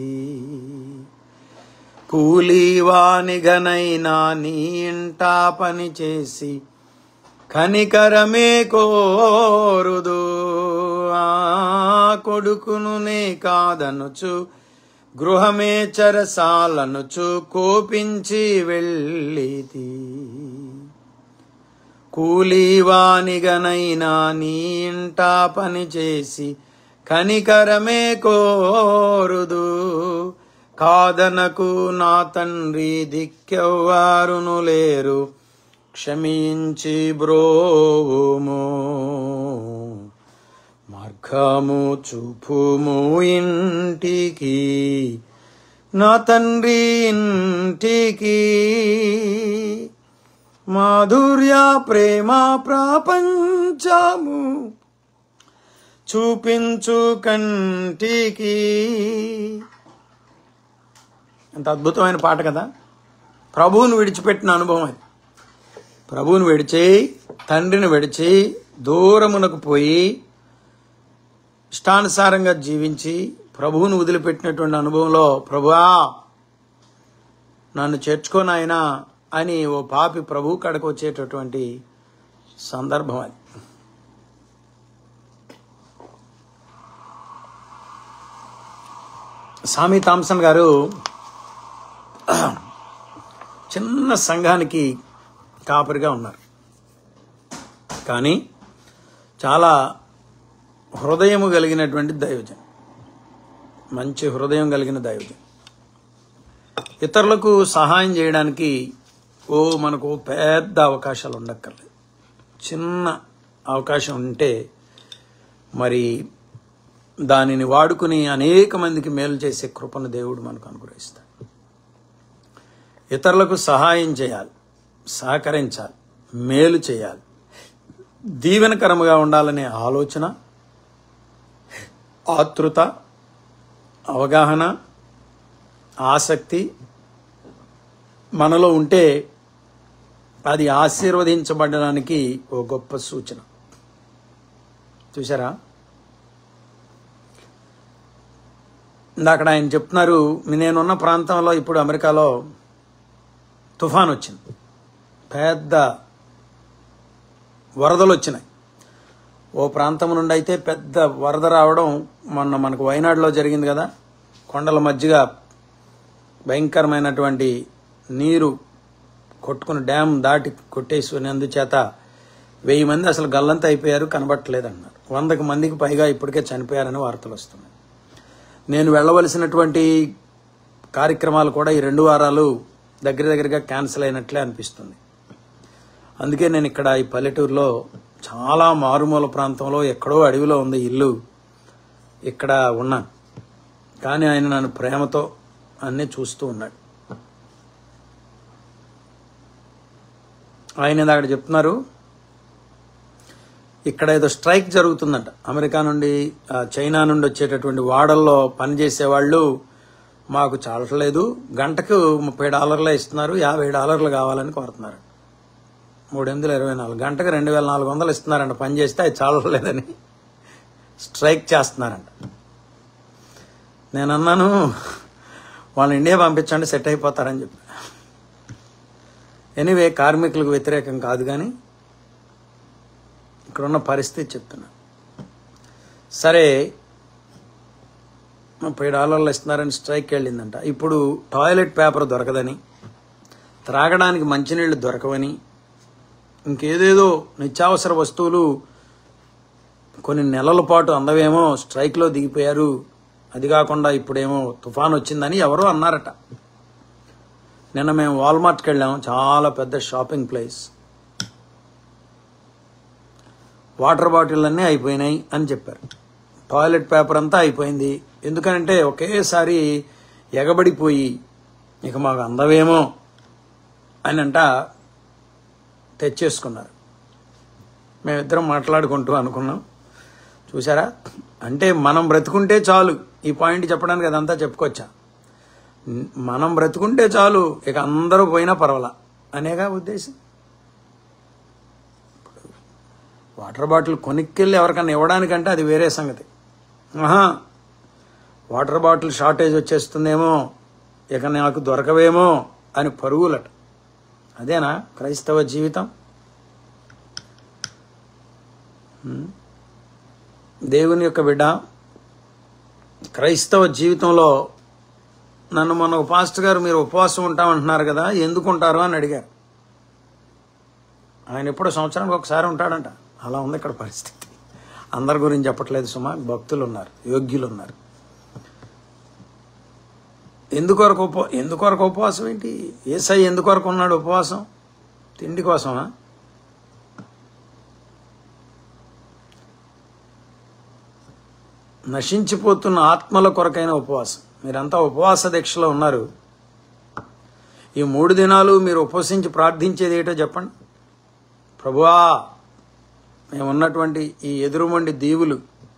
కూలీవానిగనైనా నీ ఇంటా పని చేసి కనికరమే కోరుదు ఆ కొడుకునునే కాదనుచు గృహమే చరసాలనుచు కోపించి వెళ్ళితి కూలీవానిగనైనా నీ ఇంటా పని చేసి కనికరమే కోరుదు కాదనకు నా తండ్రి దిక్కెవ్వారును లేరు క్షమించి బ్రోవుము మార్గము చూపుము ఇంటికి నా తండ్రి ఇంటికి మాధుర్య ప్రేమ ప్రపంచము చూపించు కంటికి ఎంత అద్భుతమైన పాట కదా ప్రభువును విడిచిపెట్టిన అనుభవం అది ప్రభువును విడిచి తండ్రిని విడిచి దూరమునకు పోయి ఇష్టానుసారంగా జీవించి ప్రభువును వదిలిపెట్టినటువంటి అనుభవంలో ప్రభువా నన్ను చేర్చుకోనాయనా అని ఓ పాపి ప్రభు కడకు వచ్చేటటువంటి సందర్భం అది సామి థామ్సన్ గారు చిన్న సంఘానికి కాపరిగా ఉన్నారు కానీ చాలా హృదయము కలిగినటువంటి దైవజన్ మంచి హృదయం కలిగిన దైవజన్ ఇతరులకు సహాయం చేయడానికి ఓ మనకు పెద్ద అవకాశాలు ఉండక్కర్లేదు చిన్న అవకాశం ఉంటే మరి దానిని వాడుకుని అనేక మందికి మేలు చేసే కృపను దేవుడు మనకు అనుగ్రహిస్తాడు ఇతరులకు సహాయం చేయాలి సహకరించాలి మేలు చేయాలి దీవెనకరముగా ఉండాలనే ఆలోచన ఆతృత అవగాహన ఆసక్తి మనలో ఉంటే అది ఆశీర్వదించబడడానికి ఓ గొప్ప సూచన చూసారా ఇందాక ఆయన చెప్తున్నారు నేనున్న ప్రాంతంలో ఇప్పుడు అమెరికాలో తుఫాన్ వచ్చింది పెద్ద వరదలు వచ్చినాయి ఓ ప్రాంతం నుండి అయితే పెద్ద వరద రావడం మొన్న మనకు వయనాడులో జరిగింది కదా కొండల మధ్యగా భయంకరమైనటువంటి నీరు కొట్టుకుని డ్యామ్ దాటి కొట్టేసినందుచేత వెయ్యి మంది అసలు గల్లంత అయిపోయారు కనబట్టలేదు అన్నారు వందకు మందికి పైగా ఇప్పటికే చనిపోయారని వార్తలు వస్తున్నాయి నేను వెళ్ళవలసినటువంటి కార్యక్రమాలు కూడా ఈ రెండు వారాలు దగ్గర దగ్గరగా క్యాన్సిల్ అయినట్లే అనిపిస్తుంది అందుకే నేను ఇక్కడ ఈ పల్లెటూరులో చాలా మారుమూల ప్రాంతంలో ఎక్కడో అడవిలో ఉంది ఇల్లు ఇక్కడ ఉన్నాను కానీ ఆయన నన్ను ప్రేమతో అన్నీ చూస్తూ ఉన్నాడు ఆయన అక్కడ చెప్తున్నారు ఇక్కడ ఏదో స్ట్రైక్ జరుగుతుందంట అమెరికా నుండి ఆ, చైనా నుండి వచ్చేటటువంటి వాడల్లో పనిచేసే వాళ్ళు మాకు చాలట్లేదు గంటకు ముప్పై డాలర్లే ఇస్తున్నారు యాభై డాలర్లు కావాలని కోరుతున్నారు మూడు ఎనిమిది ఇరవై నాలుగు గంటకు రెండు వేల నాలుగు వందలు ఇస్తున్నారంట పని చేస్తే అది చాలట్లేదని స్ట్రైక్ చేస్తున్నారంట నేను అన్నాను వాళ్ళని ఇండియా పంపించండి సెట్ అయిపోతారని చెప్పి ఎనీవే కార్మికులకు వ్యతిరేకం కాదు కానీ ఇక్కడున్న పరిస్థితి చెప్తున్నా సరే ముప్పై డాలర్లు ఇస్తున్నారని స్ట్రైక్ వెళ్ళిందంట ఇప్పుడు టాయిలెట్ పేపర్ దొరకదని త్రాగడానికి మంచినీళ్లు దొరకవని ఇంకేదేదో నిత్యావసర వస్తువులు కొన్ని నెలల పాటు అందవేమో స్ట్రైక్లో దిగిపోయారు అది కాకుండా ఇప్పుడేమో తుఫాన్ వచ్చిందని ఎవరో అన్నారట నిన్న మేము వాల్మార్ట్కి వెళ్ళాము చాలా పెద్ద షాపింగ్ ప్లేస్ వాటర్ బాటిల్ అన్నీ అయిపోయినాయి అని చెప్పారు టాయిలెట్ పేపర్ అంతా అయిపోయింది ఎందుకంటే ఒకేసారి ఎగబడిపోయి ఇక మాకు అందవేమో అని అంట తెచ్చేసుకున్నారు మేమిద్దరం మాట్లాడుకుంటూ అనుకున్నాం చూసారా అంటే మనం బ్రతుకుంటే చాలు ఈ పాయింట్ చెప్పడానికి అదంతా చెప్పుకోవచ్చా న్- మనం బ్రతుకుంటే చాలు ఇక అందరూ పోయినా పర్వాలా అనేగా ఉద్దేశం వాటర్ బాటిల్ కొనుక్కెళ్ళి ఎవరికన్నా ఇవ్వడానికంటే అది వేరే సంగతి ఆహా వాటర్ బాటిల్ షార్టేజ్ వచ్చేస్తుందేమో ఇక నాకు దొరకవేమో అని పరుగులట అదేనా క్రైస్తవ జీవితం హ్మ్. దేవుని యొక్క బిడ్డ క్రైస్తవ జీవితంలో నన్ను మొన్న ఒక పాస్టర్ గారు మీరు ఉపవాసం ఉంటామంటున్నారు కదా ఎందుకు ఉంటారు అని అడిగారు ఆయన ఎప్పుడో సంవత్సరానికి ఒకసారి ఉంటాడంట అలా ఉంది ఇక్కడ పరిస్థితి అందరి గురించి చెప్పట్లేదు సుమా భక్తులు ఉన్నారు యోగ్యులు ఉన్నారు ఎందుకొరకు ఉప ఎందుకొరకు ఉపవాసం ఏంటి ఏసై ఎందుకొరకు ఉన్నాడు ఉపవాసం తిండి కోసమా నశించిపోతున్న ఆత్మల కొరకైన ఉపవాసం మీరంతా ఉపవాస దీక్షలో ఉన్నారు ఈ మూడు దినాలు మీరు ఉపవసించి ప్రార్థించేది ఏంటో చెప్పండి ప్రభువా మేము ఉన్నటువంటి ఈ ఎదురుమండి దీవులు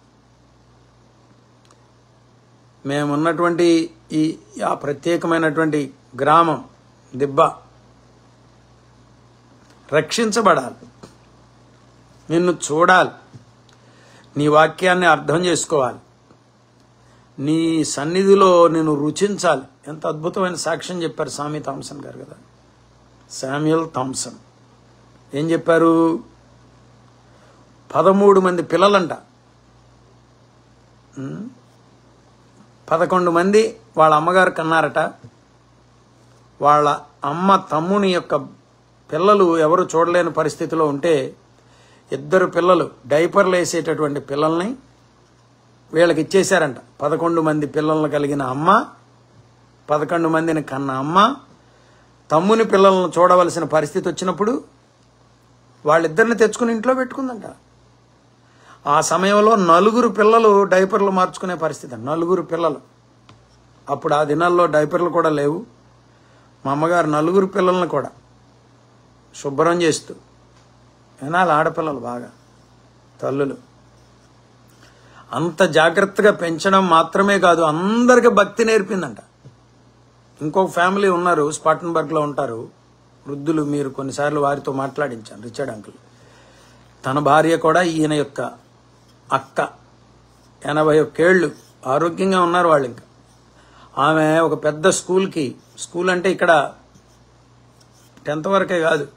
మేమున్నటువంటి ఈ ఆ ప్రత్యేకమైనటువంటి గ్రామం దిబ్బ రక్షించబడాలి నిన్ను చూడాలి నీ వాక్యాన్ని అర్థం చేసుకోవాలి నీ సన్నిధిలో నేను రుచించాలి ఎంత అద్భుతమైన సాక్ష్యం చెప్పారు సామి థామ్సన్ గారు కదా శామ్యుల్ థామ్సన్ ఏం చెప్పారు పదమూడు మంది పిల్లలంట ఉమ్, పదకొండు మంది వాళ్ళ అమ్మగారు కన్నారట వాళ్ళ అమ్మ తమ్ముని యొక్క పిల్లలు ఎవరు చూడలేని పరిస్థితిలో ఉంటే ఇద్దరు పిల్లలు డైపర్లు వేసేటటువంటి పిల్లల్ని వీళ్ళకి ఇచ్చేశారంట పదకొండు మంది పిల్లలను కలిగిన అమ్మ పదకొండు మందిని కన్న అమ్మ తమ్ముని పిల్లలను చూడవలసిన పరిస్థితి వచ్చినప్పుడు వాళ్ళిద్దరిని తెచ్చుకుని ఇంట్లో పెట్టుకుందంట ఆ సమయంలో నలుగురు పిల్లలు డైపర్లు మార్చుకునే పరిస్థితి నలుగురు పిల్లలు అప్పుడు ఆ దినాల్లో డైపర్లు కూడా లేవు మా అమ్మగారు నలుగురు పిల్లల్ని కూడా శుభ్రం చేస్తూ వినాలి ఆడపిల్లలు బాగా తల్లులు అంత జాగ్రత్తగా పెంచడం మాత్రమే కాదు అందరికి భక్తి నేర్పిందంట ఇంకొక ఫ్యామిలీ ఉన్నారు స్పాటన్బర్గ్లో ఉంటారు వృద్ధులు మీరు కొన్నిసార్లు వారితో మాట్లాడించాను రిచర్డ్ అంకుల్ తన భార్య కూడా ఈయన యొక్క అక్క ఎనభై ఒక్కేళ్ళు ఆరోగ్యంగా ఉన్నారు వాళ్ళు ఇంకా ఆమె ఒక పెద్ద స్కూల్కి స్కూల్ అంటే ఇక్కడ టెన్త్ వరకే కాదు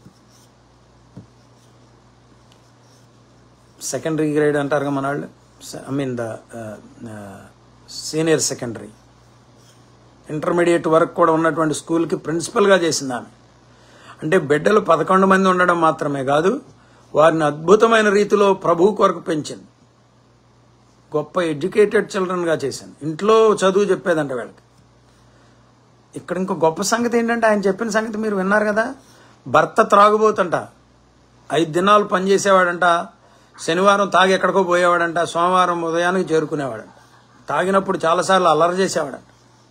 సెకండరీ గ్రేడ్ అంటారు మన వాళ్ళు I mean the senior secondary intermediate వరకు కూడా ఉన్నటువంటి స్కూల్కి ప్రిన్సిపల్గా చేసింది ఆమె అంటే బిడ్డలు పదకొండు మంది ఉండడం మాత్రమే కాదు వారిని అద్భుతమైన రీతిలో ప్రభు కొరకు పెంచింది గొప్ప ఎడ్యుకేటెడ్ చిల్డ్రన్గా చేశాను ఇంట్లో చదువు చెప్పేదంట వీళ్ళకి ఇక్కడ ఇంకో గొప్ప సంగతి ఏంటంటే ఆయన చెప్పిన సంగతి మీరు విన్నారు కదా భర్త త్రాగుబోతంట ఐదు దినాలు పనిచేసేవాడంట శనివారం తాగి ఎక్కడికో పోయేవాడంట సోమవారం ఉదయానికి చేరుకునేవాడంట తాగినప్పుడు చాలాసార్లు అల్లరి చేసేవాడంట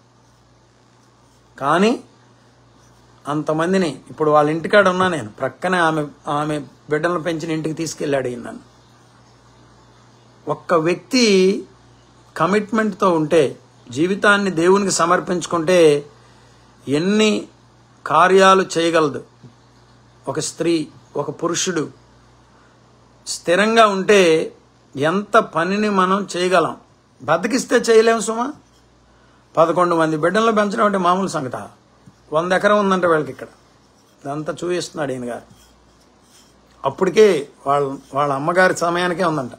కానీ అంతమందిని ఇప్పుడు వాళ్ళ ఇంటికాడ ఉన్నా నేను ప్రక్కనే ఆమె ఆమె బిడ్డలను పెంచిన ఇంటికి తీసుకెళ్ళాడు ఈయన నన్ను ఒక్క వ్యక్తి కమిట్మెంట్తో ఉంటే జీవితాన్ని దేవునికి సమర్పించుకుంటే ఎన్ని కార్యాలు చేయగలదు ఒక స్త్రీ ఒక పురుషుడు స్థిరంగా ఉంటే ఎంత పనిని మనం చేయగలం బతికిస్తే చేయలేము సుమా పదకొండు మంది బిడ్డలను పెంచడం అంటే మామూలు సంగత వంద ఎకరం ఉందంట వీళ్ళకి ఇక్కడ ఇదంతా చూపిస్తున్నాడు ఈయన గారు అప్పటికే వాళ్ళ వాళ్ళ అమ్మగారి సమయానికే ఉందంట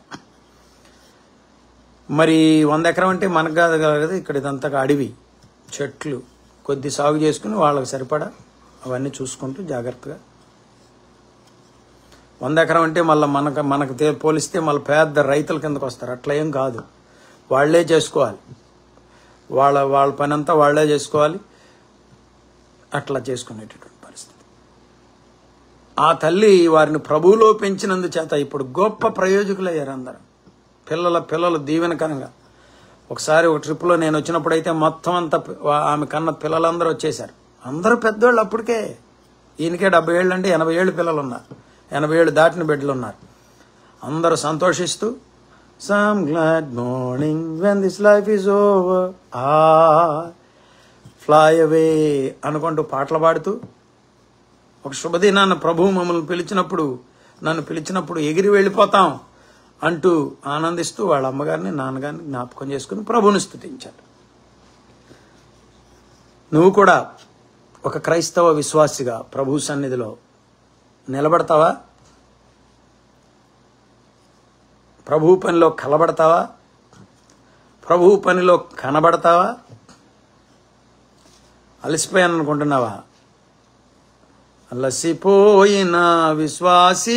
మరి వంద ఎకరం అంటే మనకు కాదు కదా ఇక్కడ ఇదంతా అడవి చెట్లు కొద్ది సాగు చేసుకుని వాళ్ళకి సరిపడా అవన్నీ చూసుకుంటూ జాగ్రత్తగా వంద ఎకరం అంటే మళ్ళీ మనకు మనకు తే- పోలిస్తే మళ్ళీ పెద్ద రైతుల కిందకు వస్తారు అట్లా ఏం కాదు వాళ్ళే చేసుకోవాలి వాళ్ళ వాళ్ళ పని అంతా వాళ్ళే చేసుకోవాలి అట్లా చేసుకునేటటువంటి పరిస్థితి ఆ తల్లి వారిని ప్రభువులో పెంచినందు చేత ఇప్పుడు గొప్ప ప్రయోజకులయ్యారు అందరూ పిల్లల పిల్లలు దీవెనకరంగా ఒకసారి ఒక ట్రిప్లో నేను వచ్చినప్పుడు అయితే మొత్తం అంతా పి- వా- ఆమె కన్న పిల్లలందరూ వచ్చేసారు అందరూ పెద్దోళ్ళు అప్పటికే ఈయనకే డెబ్బై ఏళ్ళు అంటే ఎనభై ఏళ్ళు పిల్లలు ఉన్నారు ఎనభై ఏళ్ళు దాటిన బిడ్డలు ఉన్నారు అందరూ సంతోషిస్తూ some glad morning when this life is over ఆ ఫ్లై అవే అనుకుంటూ పాటలు పాడుతూ ఒక శుభదినాన్న ప్రభువు మమ్మల్ని పిలిచినప్పుడు నన్ను పిలిచినప్పుడు ఎగిరి వెళ్ళిపోతాం అంటూ ఆనందిస్తూ వాళ్ళ అమ్మగారిని నాన్నగారిని జ్ఞాపకం చేసుకుని ప్రభువుని స్థుతించాడు నువ్వు కూడా ఒక క్రైస్తవ విశ్వాసిగా ప్రభు సన్నిధిలో నిలబడతావా ప్రభు పనిలో కలబడతావా ప్రభు పనిలో కనబడతావా అలసిపోయాను అనుకుంటున్నావా అలసిపోయిన విశ్వాసీ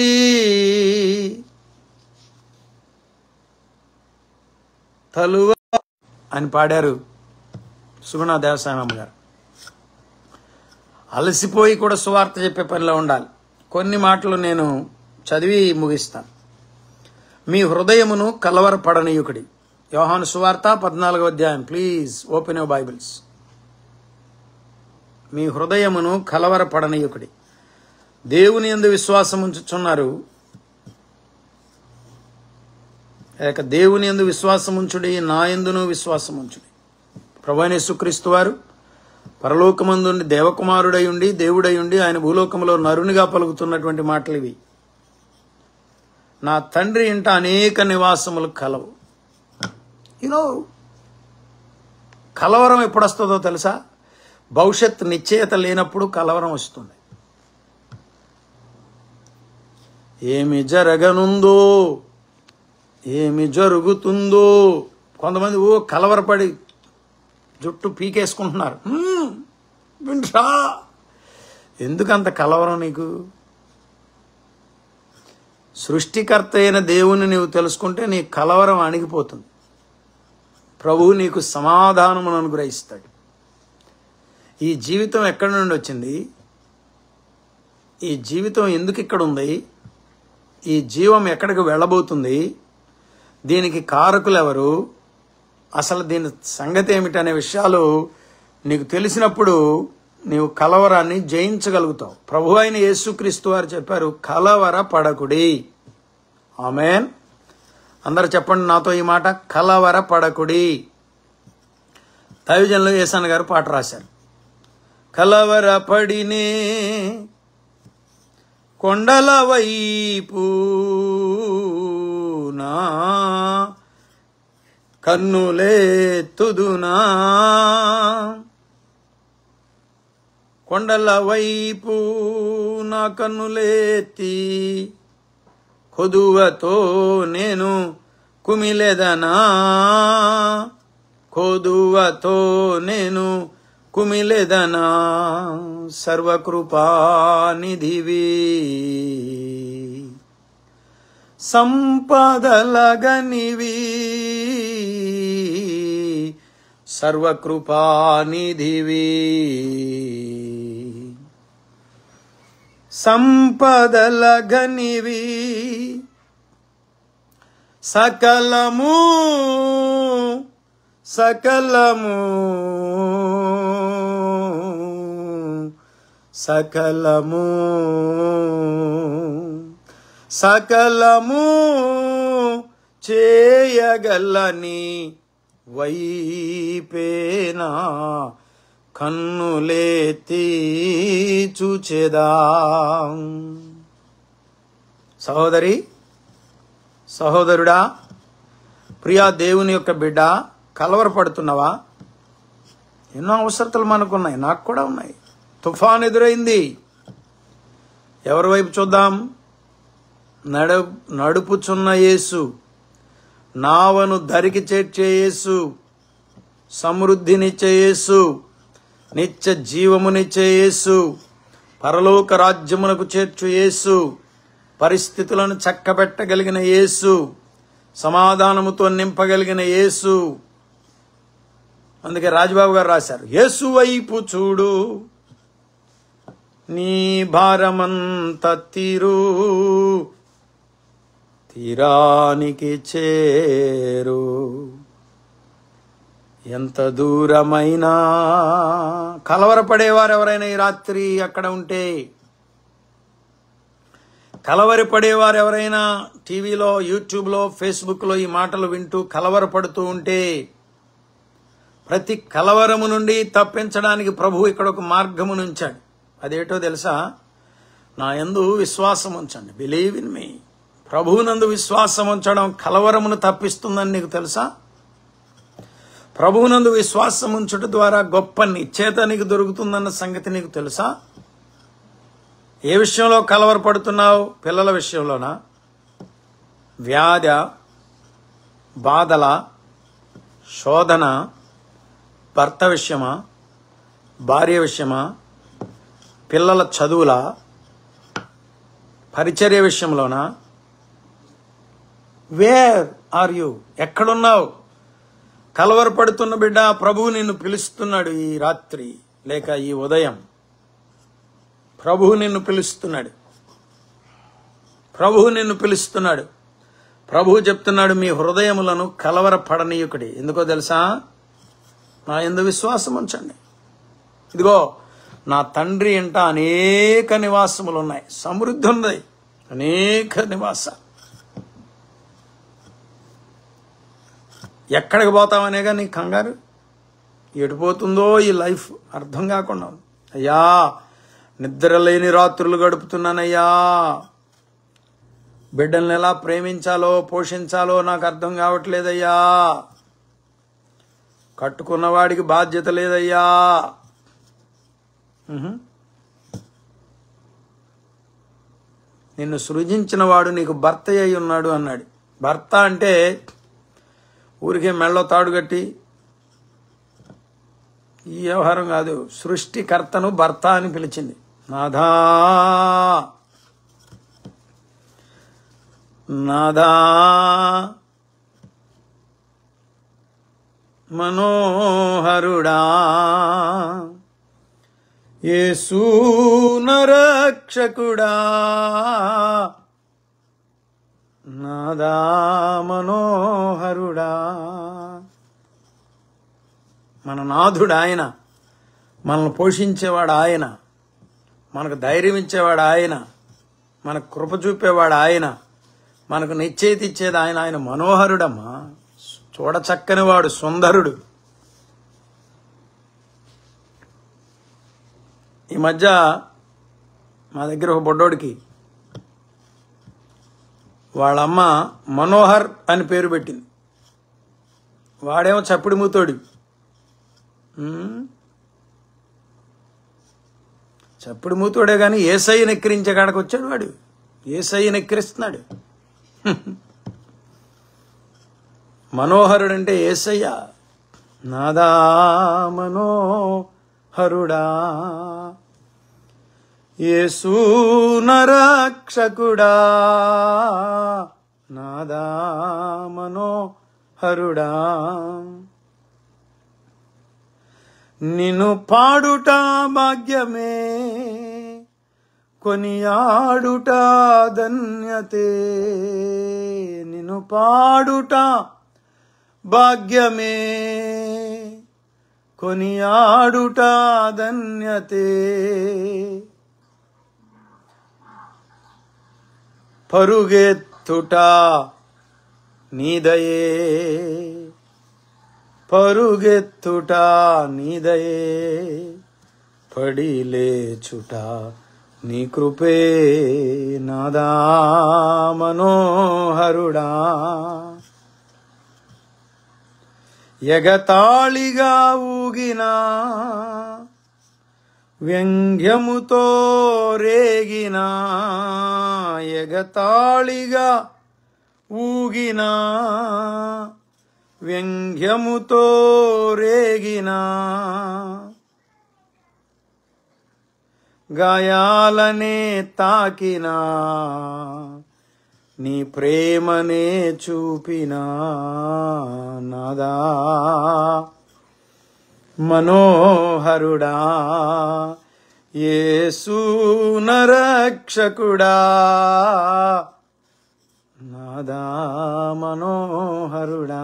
తలువ అని పాడారు సుగుణ దేవసాయమ్మ గారు అలసిపోయి కూడా సువార్త చెప్పే పనిలో ఉండాలి కొన్ని మాటలు నేను చదివి ముగిస్తాను మీ హృదయమును కలవరపడనీయుకుడి యోహాను సువార్త పద్నాలుగో అధ్యాయం ప్లీజ్ ఓపెన్ యువర్ బైబిల్స్ మీ హృదయమును కలవరపడనీయుకుడి దేవుని యందు విశ్వాసం ఉంచుచున్నారు లేక దేవుని యందు విశ్వాసం ఉంచుడి నా యందును విశ్వాసం ఉంచుడి ప్రభు యేసుక్రీస్తు వారు పరలోకమందుండి దేవకుమారుడై ఉండి దేవుడై ఉండి ఆయన భూలోకములో నరునిగా పలుకుతున్నటువంటి మాటలు ఇవి నా తండ్రి ఇంట అనేక నివాసములు కలవు యూనో కలవరం ఎప్పుడు వస్తుందో తెలుసా భవిష్యత్ నిశ్చయత లేనప్పుడు కలవరం వస్తుంది ఏమి జరగనుందో ఏమి జరుగుతుందో కొంతమంది ఓ కలవరపడి జుట్టు పీకేసుకుంటున్నారు "హ్మ్, వింట్రా ఎందుకంత కలవరం నీకు సృష్టికర్త అయిన దేవుని నీవు తెలుసుకుంటే నీ కలవరం అణిగిపోతుంది ప్రభువు నీకు సమాధానమును అనుగ్రహిస్తాడు ఈ జీవితం ఎక్కడి నుండి వచ్చింది ఈ జీవితం ఎందుకు ఇక్కడ ఉంది ఈ జీవం ఎక్కడికి వెళ్ళబోతుంది దీనికి కారకులు ఎవరు అసలు దీని సంగతి ఏమిటనే విషయాలు నీకు తెలిసినప్పుడు నీవు కలవరాన్ని జయించగలుగుతావు ప్రభు అయిన యేసుక్రీస్తు వారు చెప్పారు కలవర పడకుడి ఆమెన్ అందరు చెప్పండి నాతో ఈ మాట కలవర పడకుడి దైవజనులు యేసన్న గారు పాట రాశారు కలవరపడినే కొండల వైపు నా కన్నులేతుదునా కొండల వైపు నా కన్నులేతి కొదువతో నేను కుమిలెదనా కొదువతో నేను కుమిలెదనా సర్వకృపానిధివి సంపదలగనివి సర్వకృపానిధివి సంపదలగనివి సకలము సకలము సకలము సకలము చేయగలని వైపేనా కన్నులేతి చూచెదా సహోదరి సహోదరుడా ప్రియా దేవుని యొక్క బిడ్డ కలవరపడుతున్నావా ఎన్నో అవసరతలు మనకున్నాయి నాకు కూడా ఉన్నాయి తుఫాన్ ఎదురైంది ఎవరి వైపు చూద్దాం నడు నడుపుచున్న యేసు నావను ధరికి చేర్చే యేసు సమృద్ధినిచ్చే యేసు నిత్య జీవమునిచ్చే యేసు పరలోక రాజ్యమునకు చేర్చు యేసు పరిస్థితులను చక్కబెట్టగలిగిన యేసు సమాధానముతో నింపగలిగిన యేసు అందుకే రాజబాబు గారు రాశారు యేసు వైపు చూడు నీ భారమంత తీరు తీరానికి చేరు ఎంత దూరమైనా కలవరపడేవారు ఎవరైనా ఈ రాత్రి అక్కడ ఉంటే కలవరపడేవారు ఎవరైనా టీవీలో యూట్యూబ్లో ఫేస్బుక్లో ఈ మాటలు వింటూ కలవరపడుతూ ఉంటే ప్రతి కలవరము నుండి తప్పించడానికి ప్రభు ఇక్కడ ఒక మార్గమును ఉంచాడు అదేటో తెలుసా నా యందు విశ్వాసం ఉంచండి బిలీవ్ ఇన్ మీ ప్రభువునందు విశ్వాసం ఉంచడం కలవరమును తప్పిస్తుందని నీకు తెలుసా ప్రభువునందు విశ్వాసం ఉంచుట ద్వారా గొప్ప నిశ్చేత నీకు దొరుకుతుందన్న సంగతి నీకు తెలుసా ఏ విషయంలో కలవరపడుతున్నావు పిల్లల విషయంలోనా వ్యాధ బాధల శోధన భర్త విషయమా భార్య విషయమా పిల్లల చదువుల పరిచర్య విషయంలోనా వేర్ ఆర్ యు ఎక్కడున్నావు కలవరపడుతున్న బిడ్డ ప్రభువు నిన్ను పిలుస్తున్నాడు ఈ రాత్రి లేక ఈ ఉదయం ప్రభువు నిన్ను పిలుస్తున్నాడు ప్రభువు నిన్ను పిలుస్తున్నాడు ప్రభువు చెప్తున్నాడు మీ హృదయములను కలవరపడనీయుకుడి ఎందుకో తెలుసా నా ఎందు విశ్వాసం ఉంచండి ఇదిగో నా తండ్రి ఇంట అనేక నివాసములు ఉన్నాయి సమృద్ధి ఉంది అనేక నివాస ఎక్కడికి పోతామనేగా నీ కంగారు ఎటుపోతుందో ఈ లైఫ్ అర్థం కాకుండా ఉంది. అయ్యా నిద్ర లేని రాత్రులు గడుపుతున్నానయ్యా బిడ్డల్ని ఎలా ప్రేమించాలో పోషించాలో నాకు అర్థం కావట్లేదయ్యా కట్టుకున్నవాడికి బాధ్యత లేదయ్యా ఉహు. నిన్ను సృజించిన వాడు నీకు భర్త అయి ఉన్నాడు అన్నాడు భర్త అంటే ఊరికే మెళ్ళో తాడు కట్టి ఈ వ్యవహారం కాదు సృష్టికర్తను భర్త అని పిలిచింది నాథా నాదా మనోహరుడా యేసు నరక్షకుడా నాదా మనోహరుడా మన నాథుడు ఆయన మనల్ని పోషించేవాడు ఆయన మనకు ధైర్యం ఇచ్చేవాడు ఆయన మనకు కృప చూపేవాడు ఆయన మనకు నిశ్చయిత ఇచ్చేది ఆయన ఆయన మనోహరుడమ్మా చూడ చక్కని వాడు సుందరుడు ఈ మధ్య మా దగ్గర ఒక బొడ్డోడికి వాళ్ళ అమ్మ మనోహర్ అని పేరు పెట్టింది వాడేమో చప్పుడు మూతోడు ఉమ్. చప్పుడు మూతోడే కానీ ఏసై నెక్కిరించే కాడకు వచ్చాడు వాడు ఏసై నెక్కిరిస్తున్నాడు మనోహరుడు అంటే ఏసయ్య నాదా మనోహరుడా యేసు నరక్షకుడా నాదా మనోహరుడా నిన్ను పాడుట భాగ్యమే కొనియాడుట ధన్యతే నిన్ను పాడుట భాగ్యమే కొనియాడుట ధన్యతే పరుగెత్తుట నీదయే పరుగెత్తుట నీదయే పడి లేచుట నీ కృపే నాదా మనోహరుడా ఎగతాళిగా ఊగినా వ్యంగ్యముతో రేగినా ఎగతాళిగా ఊగినా వ్యంగ్యముతో రేగినా గాయాలనే తాకినా నీ ప్రేమనే చూపినా నాదా మనోహరుడా యేసు నరక్షకుడా నాదా మనోహరుడా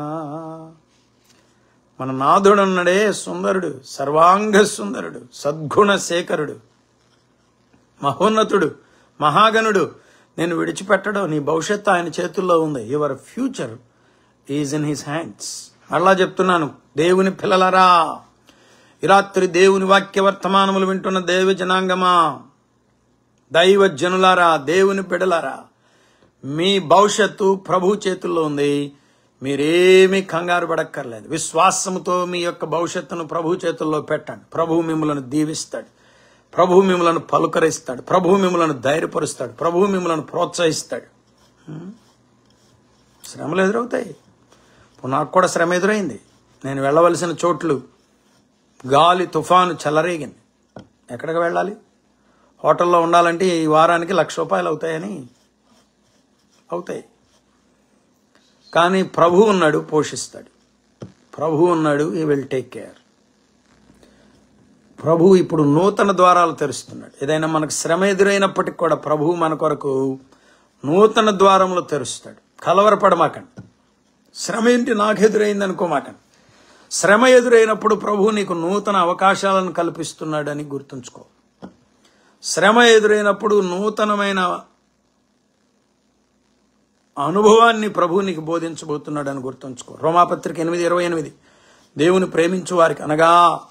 మన నాథుడున్నడే సుందరుడు సర్వాంగ సుందరుడు సద్గుణ శేఖరుడు మహోన్నతుడు మహాగణుడు నేను విడిచిపెట్టడం నీ భవిష్యత్తు ఆయన చేతుల్లో ఉంది your future is in his hands అలా చెప్తున్నాను దేవుని పిల్లలరా ఈ రాత్రి దేవుని వాక్య వర్తమానములు వింటున్న దేవ జనాంగమా దైవ జనులారా దేవుని బిడలారా మీ భవిష్యత్తు ప్రభు చేతుల్లో ఉంది మీరేమీ కంగారు పడక్కర్లేదు విశ్వాసముతో మీ యొక్క భవిష్యత్తును ప్రభు చేతుల్లో పెట్టండి ప్రభు మిమ్మలను దీవిస్తాడు ప్రభు మిమ్మలను పలుకరిస్తాడు ప్రభు మిమ్మలను ధైర్యపరుస్తాడు ప్రభు మిమ్మలను ప్రోత్సహిస్తాడు హ్మ్? శ్రమలు ఎదురవుతాయి ఇప్పుడు నాకు కూడా శ్రమ ఎదురైంది నేను వెళ్ళవలసిన చోట్లు గాలి తుఫాను చెలరేగింది ఎక్కడికి వెళ్ళాలి హోటల్లో ఉండాలంటే ఈ వారానికి లక్ష రూపాయలు అవుతాయని అవుతాయి కానీ ప్రభు ఉన్నాడు పోషిస్తాడు ప్రభు ఉన్నాడు ఈ విల్ టేక్ కేర్ ప్రభు ఇప్పుడు నూతన ద్వారాలు తెరుస్తున్నాడు ఏదైనా మనకు శ్రమ ఎదురైనప్పటికి కూడా ప్రభు మన కొరకు నూతన ద్వారములు తెరుస్తాడు కలవరపడమాకండి శ్రమ ఏంటి నాకు ఎదురైంది అనుకోమాకండి శ్రమ ఎదురైనప్పుడు ప్రభు నీకు నూతన అవకాశాలను కల్పిస్తున్నాడని గుర్తుంచుకో శ్రమ ఎదురైనప్పుడు నూతనమైన అనుభవాన్ని ప్రభు నీకు బోధించబోతున్నాడని గుర్తుంచుకో రోమాపత్రిక ఎనిమిది ఇరవై ఎనిమిది దేవుని ప్రేమించు వారికి అనగా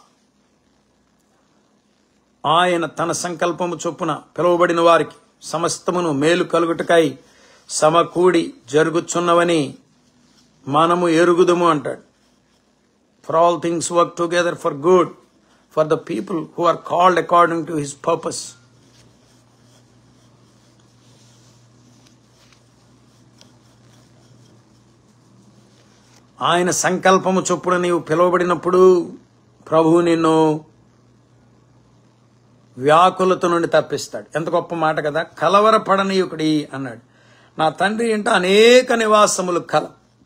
ఆయన తన సంకల్పము చొప్పున పిలువబడిన వారికి సమస్తమును మేలు కలుగుటకై సమకూడి జరుగుచున్నవని మనము ఎరుగుదుము అంటాడు for all things work together for good for the people who are called according to his purpose ఆయన సంకల్పము చొప్పున నీవు పిలువబడినప్పుడు ప్రభువు నిన్ను వ్యాకులత నుండి తప్పిస్తాడు ఎంత గొప్ప మాట కదా కలవరపడనీయుకుడి అన్నాడు నా తండ్రి ఇంట అనేక నివాసములు కల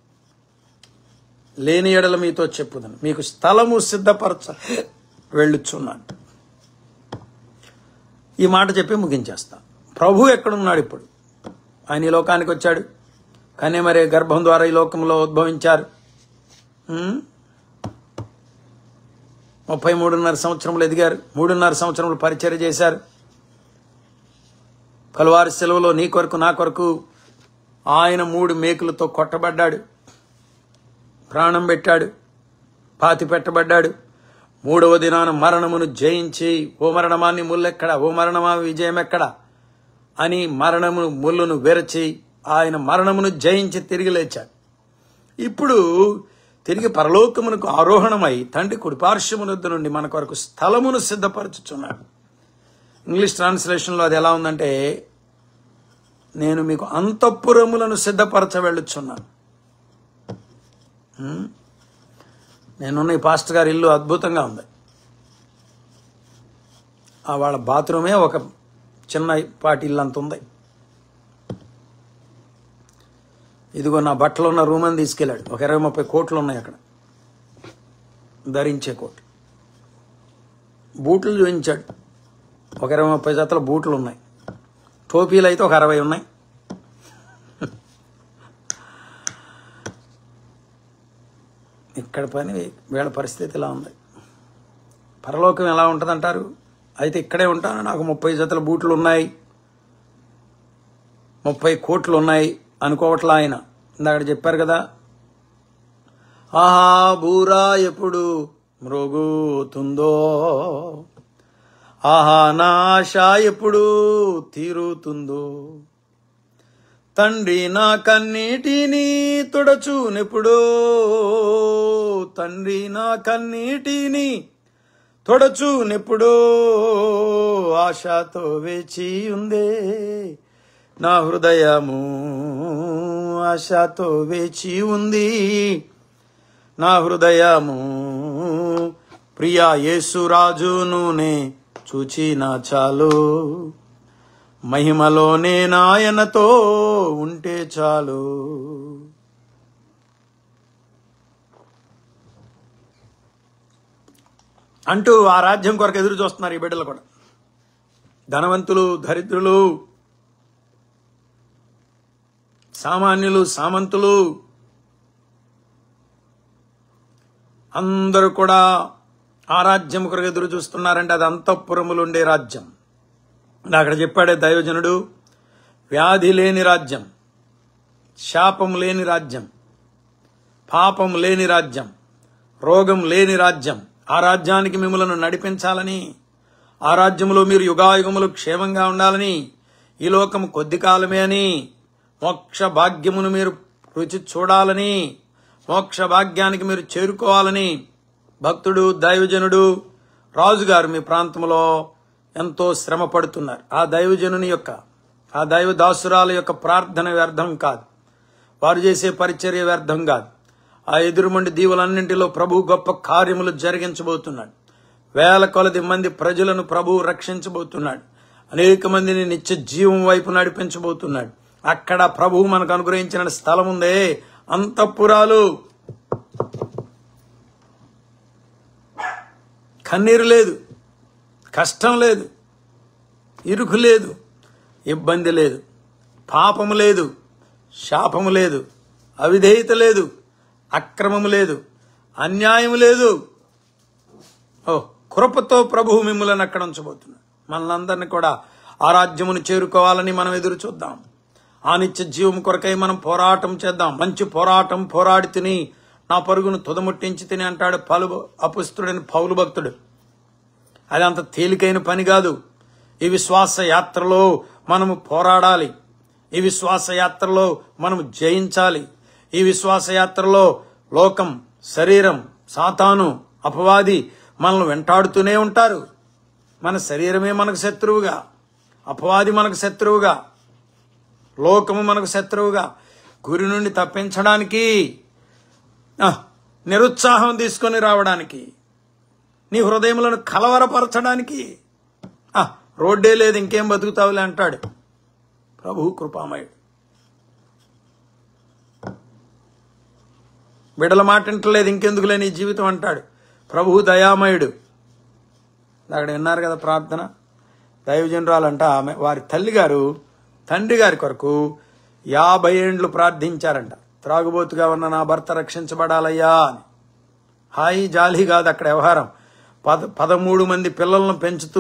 లేని ఎడల మీతో చెప్పుదను మీకు స్థలము సిద్ధపరచ వెళ్ళుచున్నాను ఈ మాట చెప్పి ముగించేస్తా ప్రభు ఎక్కడున్నాడు ఇప్పుడు ఆయన ఈ లోకానికి వచ్చాడు కానీ మరి గర్భం ద్వారా ఈ లోకంలో ఉద్భవించారు ఉమ్? ముప్పై మూడున్నర సంవత్సరములు ఎదిగారు మూడున్నర సంవత్సరములు పరిచర్య చేశారు కలువారి సెలవులో నీ కొరకు నా కొరకు ఆయన మూడు మేకులతో కొట్టబడ్డాడు ప్రాణం పెట్టాడు పాతి పెట్టబడ్డాడు మూడవ దినాన మరణమును జయించి ఓ మరణమాన్ని ముల్లెక్కడ ఓ మరణమా విజయం ఎక్కడ అని మరణము ముళ్ళును విరచి ఆయన మరణమును జయించి తిరిగి లేచాడు ఇప్పుడు తిరిగి పరలోకమునకు ఆరోహణమై తండ్రి కుడిపార్శ్వమునొద్దు నుండి మన కొరకు స్థలమును సిద్ధపరచుచున్నాడు ఇంగ్లీష్ ట్రాన్స్లేషన్లో అది ఎలా ఉందంటే నేను మీకు అంతఃపురములను సిద్ధపరచ వెళ్ళుచున్నాను హ్మ్? నేనున్న ఈ పాస్టర్ గారి ఇల్లు అద్భుతంగా ఉంది ఆ వాళ్ళ బాత్రూమే ఒక చిన్న పాటి ఇల్లు అంత ఉంది ఇదిగో నా బట్టలు ఉన్న రూమ్ అని తీసుకెళ్ళాడు ఒక ఇరవై ముప్పై కోట్లు ఉన్నాయి అక్కడ ధరించే కోట్లు బూట్లు చూపించాడు ఒక ఇరవై ముప్పై జతల బూట్లు ఉన్నాయి టోపీలు అయితే ఒక అరవై ఉన్నాయి ఇక్కడ పని వీళ్ళ పరిస్థితి ఇలా ఉంది పరలోకం ఎలా ఉంటుందంటారు అయితే ఇక్కడే ఉంటాను నాకు ముప్పై జతల బూట్లు ఉన్నాయి ముప్పై కోట్లు ఉన్నాయి అనుకోవట్లా ఆయన ఇందాక చెప్పారు కదా ఆహా బూరా ఎప్పుడు మ్రోగుతుందో ఆహా నా ఆశ ఎప్పుడు తీరుతుందో తండ్రి నా కన్నీటిని తుడచునెప్పుడో తండ్రి నా కన్నీటిని తొడచునెప్పుడో ఆశతో వేచి ఉందే నా హృదయము ఆశతో వేచి ఉంది నా హృదయము ప్రియా యేసురాజును నే చూచిన చాలు మహిమలోనే నాయనతో ఉంటే చాలు అంటూ ఆ రాజ్యం కొరకు ఎదురు చూస్తున్నారు ఈ బిడ్డలు కూడా ధనవంతులు దరిద్రులు సామాన్యులు సామంతులు అందరూ కూడా ఆ రాజ్యం కొరకు ఎదురు చూస్తున్నారంటే అది అంతఃపురములు ఉండే రాజ్యం అక్కడ చెప్పాడే దైవజనుడు వ్యాధి లేని రాజ్యం శాపం లేని రాజ్యం పాపం లేని రాజ్యం రోగం లేని రాజ్యం ఆ రాజ్యానికి మిమ్మలను నడిపించాలని ఆ రాజ్యంలో మీరు యుగాయుగములు క్షేమంగా ఉండాలని ఈ లోకం కొద్ది కాలమే అని మోక్ష భాగ్యమును మీరు రుచి చూడాలని మోక్ష భాగ్యానికి మీరు చేరుకోవాలని భక్తుడు దైవజనుడు రాజుగారు మీ ప్రాంతంలో ఎంతో శ్రమ పడుతున్నారు ఆ దైవజనుని యొక్క ఆ దైవ దాసురాల యొక్క ప్రార్థన వ్యర్థం కాదు వారు చేసే పరిచర్య వ్యర్థం కాదు ఆ ఎదురుమండి దీవులన్నింటిలో ప్రభు గొప్ప కార్యములు జరిగించబోతున్నాడు వేల కొలది మంది ప్రజలను ప్రభు రక్షించబోతున్నాడు అనేక మందిని నిత్య జీవం వైపు నడిపించబోతున్నాడు అక్కడ ప్రభువు మనకు అనుగ్రహించిన స్థలం ఉందే అంతఃపురాలు కన్నీరు లేదు కష్టం లేదు ఇరుకు లేదు ఇబ్బంది లేదు పాపము లేదు శాపము లేదు అవిధేయత లేదు అక్రమము లేదు అన్యాయము లేదు ఓ కృపతో ప్రభువు మిమ్మల్ని అక్కడ ఉంచబోతున్నాడు మనలందరినీ కూడా ఆ రాజ్యమును చేరుకోవాలని మనం ఎదురు చూద్దాం ఆ నిత్య జీవం కొరకై మనం పోరాటం చేద్దాం మంచి పోరాటం పోరాడి తిని నా పరుగును తుదముట్టించి తిని అంటాడు పలు అపుస్తుడని పౌలు భక్తుడు అది అంత తేలికైన పని కాదు ఈ విశ్వాస యాత్రలో మనము పోరాడాలి ఈ విశ్వాస యాత్రలో మనము జయించాలి ఈ విశ్వాస యాత్రలో లోకం శరీరం సాతాను అపవాది మనల్ని వెంటాడుతూనే ఉంటారు మన శరీరమే మనకు శత్రువుగా అపవాది మనకు శత్రువుగా లోకము మనకు శత్రువుగా గురి నుండి తప్పించడానికి ఆ, నిరుత్సాహం తీసుకొని రావడానికి నీ హృదయములను కలవరపరచడానికి ఆ, రోడ్డే లేదు ఇంకేం బతుకుతావులే అంటాడు ప్రభు కృపామయుడు బిడల మాట వింటలేదు ఇంకెందుకులే నీ జీవితం అంటాడు ప్రభు దయామయుడు అక్కడ విన్నారు కదా ప్రార్థన దైవజనురాలంట ఆమె వారి తల్లి గారు తండ్రి గారి కొరకు యాభై ఏండ్లు ప్రార్థించారంట త్రాగుబోతుగా ఉన్న నా భర్త రక్షించబడాలయ్యా అని హాయి జాలి కాదు అక్కడ వ్యవహారం పద పదమూడు మంది పిల్లలను పెంచుతూ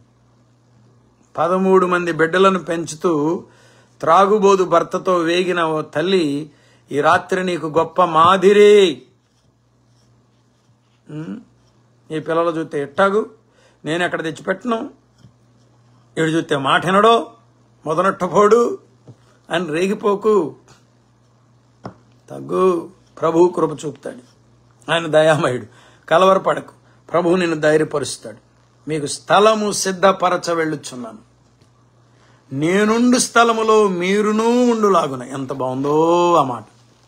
పదమూడు మంది బిడ్డలను పెంచుతూ త్రాగుబోదు భర్తతో వేగిన ఓ తల్లి ఈ రాత్రి నీకు గొప్ప మాదిరి ఉమ్, నీ పిల్లలు చూస్తే ఎట్టాగు నేను ఎక్కడ తెచ్చిపెట్టను ఈడు చూస్తే మాట వినడో మొదనట్టపోడు అని రేగిపోకు తగ్గు ప్రభువు కృప చూపుతాడు ఆయన దయామయుడు కలవరపడకు ప్రభువు నిన్ను ధైర్యపరుస్తాడు మీకు స్థలము సిద్ధపరచ వెళ్ళుచున్నాను నేనుండు స్థలములో మీరునూ ఉండులాగున ఎంత బాగుందో ఆ మాట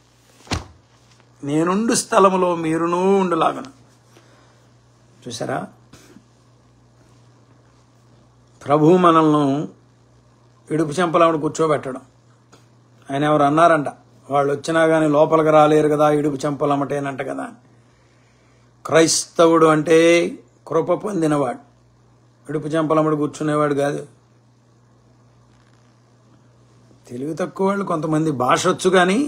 నేనుండు స్థలములో మీరునూ ఉండులాగున చూసారా ప్రభువు మనల్ని ఇడుపు చెంపలావిడ కూర్చోబెట్టడం ఆయన ఎవరు అన్నారంట వాళ్ళు వచ్చినా కానీ లోపలికి రాలేరు కదా ఇడుపు చెంపలమ్మటేనంట కదా అని. క్రైస్తవుడు అంటే కృప పొందినవాడు ఇడుపు చెంపలమ్మడు కూర్చునేవాడు కాదు తెలివి తక్కువ వాళ్ళు కొంతమంది భాష వచ్చు కానీ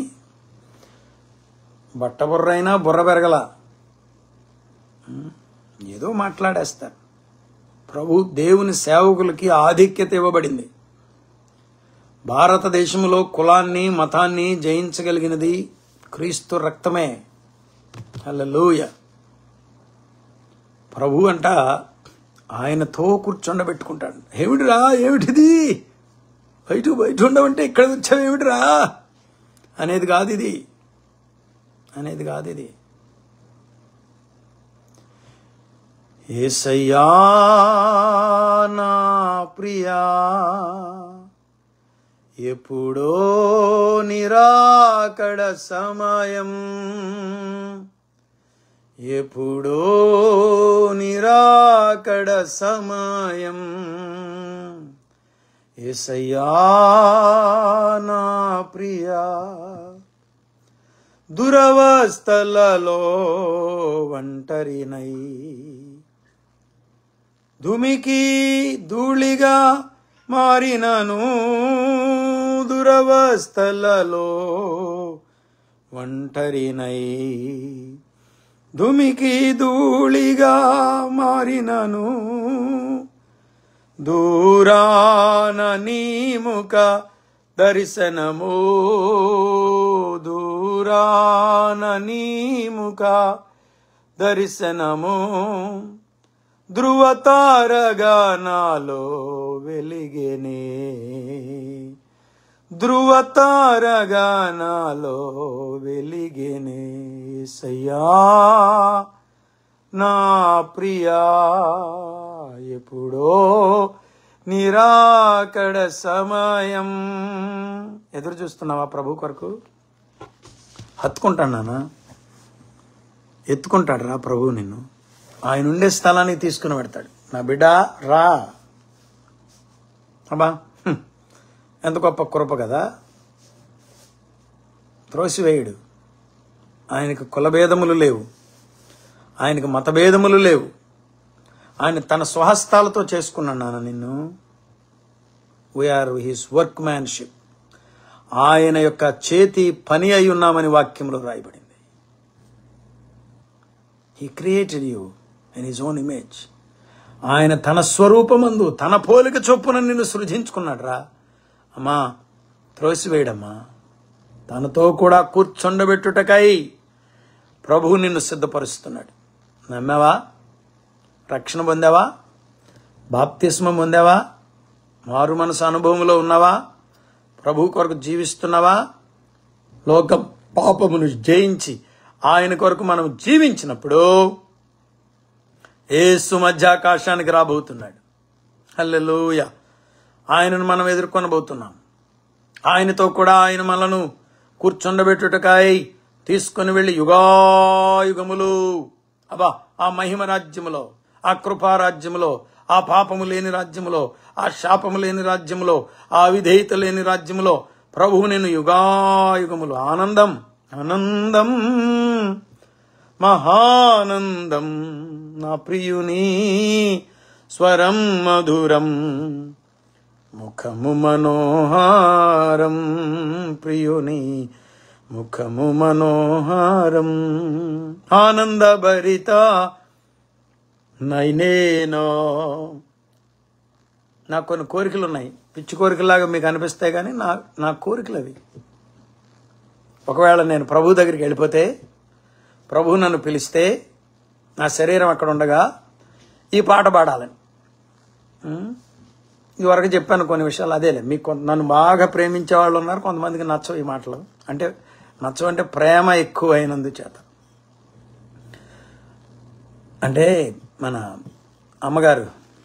బట్ట బుర్ర అయినా బుర్ర పెరగల ఉం? ఏదో మాట్లాడేస్తారు ప్రభు దేవుని సేవకులకి ఆధిక్యత ఇవ్వబడింది భారతదేశంలో కులాన్ని మతాన్ని జయించగలిగినది క్రీస్తు రక్తమే హల్లెలూయ ప్రభు అంట ఆయనతో కూర్చొండబెట్టుకుంటాడు ఏమిటిరా ఏమిటిది బయట బయట ఉండవంటే ఇక్కడ వచ్చావేమిటిరా అనేది కాదు ఇది అనేది కాదు ఇది ఏసయ్యా నా ప్రియా ఎప్పుడో నిరాకడ సమయం ఎప్పుడో నిరాకడ సమయం ఏసయ్యా నా ప్రియా దురవస్థలలో ఒంటరినై దుమికి ధూళిగా మారినను దురవస్థలలో ఒంటరినై దుమికి ధూళిగా మారినను దూరాన నీముక దర్శనము దూరాన నీముక దర్శనము ధృవతారగా నాలో వెలిగేనే ధృవతారగా నాలో వెలిగేనే సయ్యా నా ప్రియా ఎప్పుడో నిరాకడ సమయం ఎదురు చూస్తున్నావా ప్రభు కొరకు హత్తుకుంటాను నాన్న ఎత్తుకుంటాడు రా ప్రభు నిన్ను ఆయన ఉండే స్థలానికి తీసుకుని పెడతాడు నా బిడ్డ రా అబ్బా హ్మ్. ఎంత గొప్ప కృప కదా త్రోసివేయుడు ఆయనకు కులభేదములు లేవు ఆయనకు మతభేదములు లేవు ఆయన తన స్వహస్తాలతో చేసుకున్నాను నాన్న నిన్ను వీఆర్ హిస్ వర్క్ మ్యాన్షిప్ ఆయన యొక్క చేతి పని అయి ఉన్నామని వాక్యంలో రాయబడింది he created you in his own image ఆయన తన స్వరూపమందు తన పోలిక చొప్పున నిన్ను సృజించుకున్నాడు రా అమ్మా త్రోసివేయడమ్మా తనతో కూడా కూర్చొండబెట్టుటకై ప్రభువు నిన్ను సిద్ధపరుస్తున్నాడు నమ్మావా రక్షణ పొందావా బాప్తిస్మం పొందావా మారు మనసు అనుభవంలో ఉన్నావా ప్రభు కొరకు జీవిస్తున్నావా లోక పాపమును జయించి ఆయన కొరకు మనం జీవించినప్పుడు ఏసు మధ్యాకాశానికి రాబోతున్నాడు హల్లెలూయ ఆయనను మనం ఎదుర్కొనబోతున్నాం ఆయనతో కూడా ఆయన మనను కూర్చుండబెట్టుటకాయి తీసుకొని వెళ్ళి యుగాయుగములు అబ్బా ఆ మహిమ రాజ్యములో ఆ కృపా రాజ్యములో ఆ పాపము లేని రాజ్యములో ఆ శాపము లేని రాజ్యములో ఆ విధేయత లేని రాజ్యములో ప్రభువు నేను యుగాయుగములు ఆనందం ఆనందం మహానందం నా ప్రియుని స్వరం మధురం ముఖము మనోహారం ప్రియుని ముఖము మనోహారం ఆనందభరిత నైనేనో నాకు కొన్ని కోరికలు ఉన్నాయి పిచ్చి కోరికలాగా మీకు అనిపిస్తాయి కానీ నా నా కోరికలు అవి ఒకవేళ నేను ప్రభు దగ్గరికి వెళ్ళిపోతే ప్రభు నన్ను పిలిస్తే నా శరీరం అక్కడ ఉండగా ఈ పాట పాడాలని ఉం? ఇదివరకు చెప్పాను కొన్ని విషయాలు అదేలే మీకు కొంత నన్ను బాగా ప్రేమించే వాళ్ళు ఉన్నారు కొంతమందికి నచ్చవు ఈ మాటలు అంటే నచ్చవు అంటే ప్రేమ ఎక్కువ అయినందు చేత అంటే మన అమ్మగారు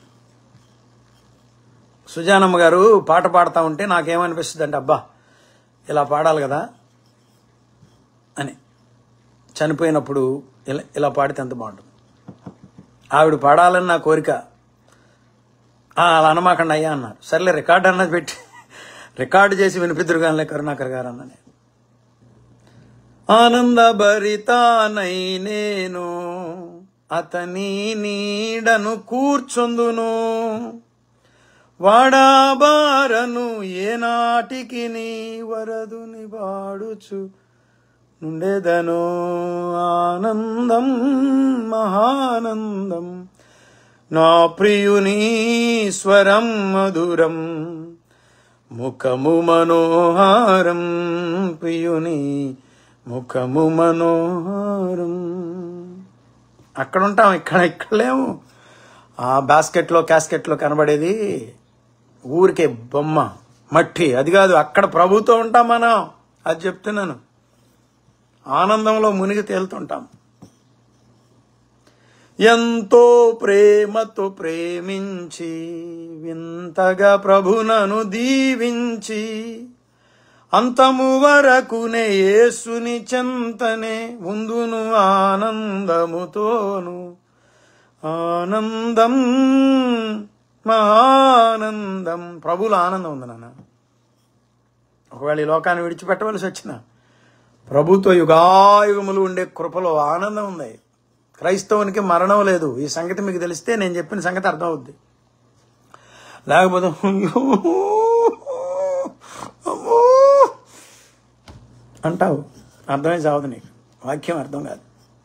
సుజానమ్మ గారు పాట పాడుతూ ఉంటే నాకేమనిపిస్తుంది అంటే అబ్బా ఇలా పాడాలి కదా అని చనిపోయినప్పుడు ఇలా ఇలా పాడితే ఎంత బాగుంటుంది ఆవిడ పాడాలని నా కోరిక "ఆ, అలా అనమాకండి అయ్యా అన్నారు సర్లే రికార్డు అన్నది పెట్టి రికార్డు చేసి వినిపిద్దరు కానీ కరుణాకర్ గారు అన్న నేను ఆనందభరితానై నేను అతని నీడను కూర్చొందును వాడాబారను ఏనాటికి నీ వరదుని వాడుచు నుండేదను ఆనందం మహానందం నా ప్రియుని స్వరం మధురం ముఖము మనోహారం ప్రియుని ముఖము మనోహారం అక్కడ ఉంటాం ఇక్కడ ఇక్కడ లేము ఆ బాస్కెట్లో క్యాస్కెట్లో కనబడేది ఊరికే బొమ్మ మట్టి అది కాదు అక్కడ ప్రభుతో ఉంటాం మనం అది చెప్తున్నాను ఆనందంలో మునిగి తేలుతుంటాం ఎంతో ప్రేమతో ప్రేమించి వింతగా ప్రభునను దీవించి అంతము వరకునే యేసుని చెంతనే ముందును ఆనందముతోను ఆనందం మహానందం ప్రభుల ఆనందం ఉంది నాన్న ఒకవేళ ఈ లోకాన్ని విడిచిపెట్టవలసి వచ్చిన ప్రభుతో యుగాయుగములు ఉండే కృపలో ఆనందం ఉంది క్రైస్తవునికి మరణం లేదు ఈ సంగతి మీకు తెలిస్తే నేను చెప్పిన సంగతి అర్థం అవుద్ది లేకపోతే "అయ్యో, అమ్మో" అంటావు అర్థమే చావదు నీకు వాక్యం అర్థం కాదు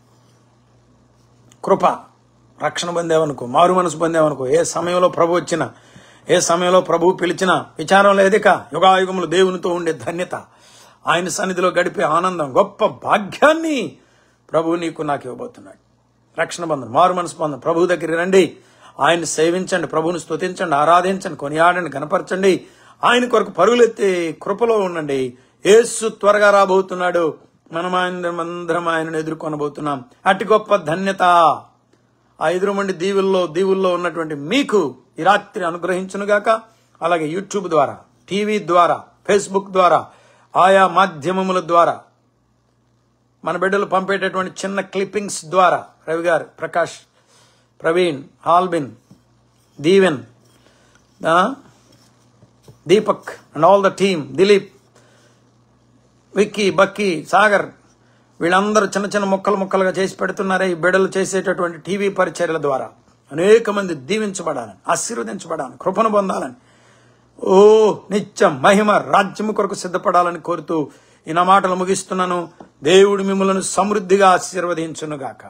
కృప రక్షణ పొందేవనుకో మారు మనసు పొందేవనుకో ఏ సమయంలో ప్రభు వచ్చినా ఏ సమయంలో ప్రభు పిలిచినా విచారం లేదిక యుగాయుగములు దేవునితో ఉండే ధన్యత ఆయన సన్నిధిలో గడిపే ఆనందం గొప్ప భాగ్యాన్ని ప్రభు నీకు నాకు ఇవ్వబోతున్నాడు రక్షణ బంధం మారు మనసు పొందం ప్రభు దగ్గరికి రండి ఆయన్ని సేవించండి ప్రభువుని స్తుతించండి ఆరాధించండి కొనియాడండి గనపరచండి ఆయన కొరకు పరుగులెత్తి కృపలో ఉండండి యేసు త్వరగా రాబోతున్నాడు మనం ఆయన అందరం ఆయనను ఎదుర్కొనబోతున్నాం అతి గొప్ప ధన్యత ఆ ఎదురుమండి దీవుల్లో దీవుల్లో ఉన్నటువంటి మీకు ఈ రాత్రి అనుగ్రహించునుగాక అలాగే యూట్యూబ్ ద్వారా టీవీ ద్వారా ఫేస్బుక్ ద్వారా ఆయా మాధ్యమముల ద్వారా మన బిడ్డలు పంపేటటువంటి చిన్న క్లిప్పింగ్స్ ద్వారా రవి గారు ప్రకాష్ ప్రవీణ్ హాల్బిన్ దీవెన్ ఆ, Deepak and all the team Dilip Vicky Bakki Sagar వీళ్ళందరూ చిన్న చిన్న ముక్కలు ముక్కలుగా చేసి పెడుతున్నారే ఈ బిడ్డలు చేసేటటువంటి టీవీ పరిచర్యల ద్వారా అనేక మంది దీవించబడాలని ఆశీర్వదించబడాలని కృపను పొందాలని ఓ నిత్యం మహిమ రాజ్యము కొరకు సిద్ధపడాలని కోరుతూ ఈ నా మాటలు ముగిస్తున్నాను దేవుడు మిమ్మలను సమృద్ధిగా ఆశీర్వదించునుగాక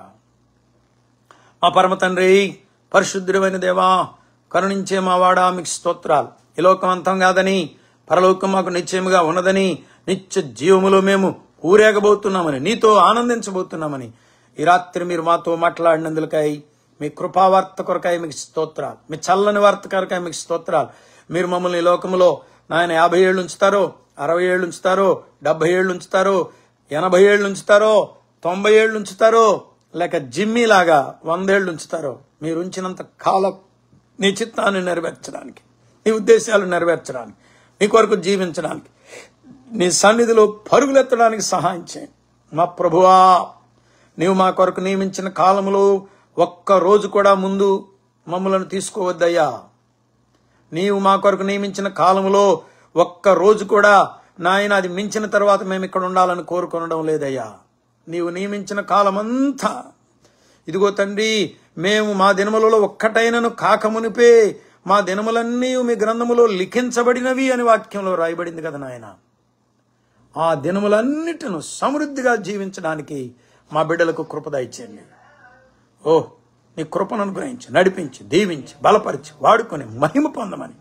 మా పరమ తండ్రి పరిశుద్ధుడైన దేవా కరుణించే మా వాడా మీకు స్తోత్రాలు ఈ లోకం అంతం కాదని పరలోకం మాకు నిశ్చయముగా ఉన్నదని నిత్య జీవములో మేము ఊరేగబోతున్నామని నీతో ఆనందించబోతున్నామని ఈ రాత్రి మీరు మాతో మాట్లాడినందులకై మీ కృపావార్త కొరకై మీకు స్తోత్రాలు మీ చల్లని వార్త కొరకై మీకు స్తోత్రాలు మీరు మమ్మల్ని ఈ లోకములో నాయన యాభై ఏళ్ళు ఉంచుతారో అరవై ఏళ్ళు ఉంచుతారో డెబ్బై ఏళ్ళు ఉంచుతారో ఎనభై ఏళ్ళు ఉంచుతారో తొంభై ఏళ్ళు ఉంచుతారో లేక జిమ్మీ లాగా వందేళ్ళు ఉంచుతారో మీరు ఉంచినంత కాలం నీ చిత్తాన్ని నెరవేర్చడానికి నీ ఉద్దేశాలు నెరవేర్చడానికి నీ కొరకు జీవించడానికి నీ సన్నిధిలో పరుగులెత్తడానికి సహాయం చేయండి మా ప్రభువా నీవు మా కొరకు నియమించిన కాలములో ఒక్క రోజు కూడా ముందు మమ్మలను తీసుకోవద్దయ్యా నీవు మా కొరకు నియమించిన కాలములో ఒక్క రోజు కూడా నాయన అది మించిన తర్వాత మేము ఇక్కడ ఉండాలని కోరుకొనడం లేదయ్యా నీవు నియమించిన కాలమంతా ఇదిగో తండ్రి మేము మా దినములలో ఒక్కటైనను కాకమునిపే మా దినములన్నీ మీ గ్రంథములో లిఖించబడినవి అని వాక్యంలో రాయబడింది కదా నాయన ఆ దినములన్నిటిను సమృద్ధిగా జీవించడానికి మా బిడ్డలకు కృప దయచేయండి ఓ నీ కృపను అనుగ్రహించి నడిపించి దీవించి బలపరిచి వాడుకొని మహిమ పొందమని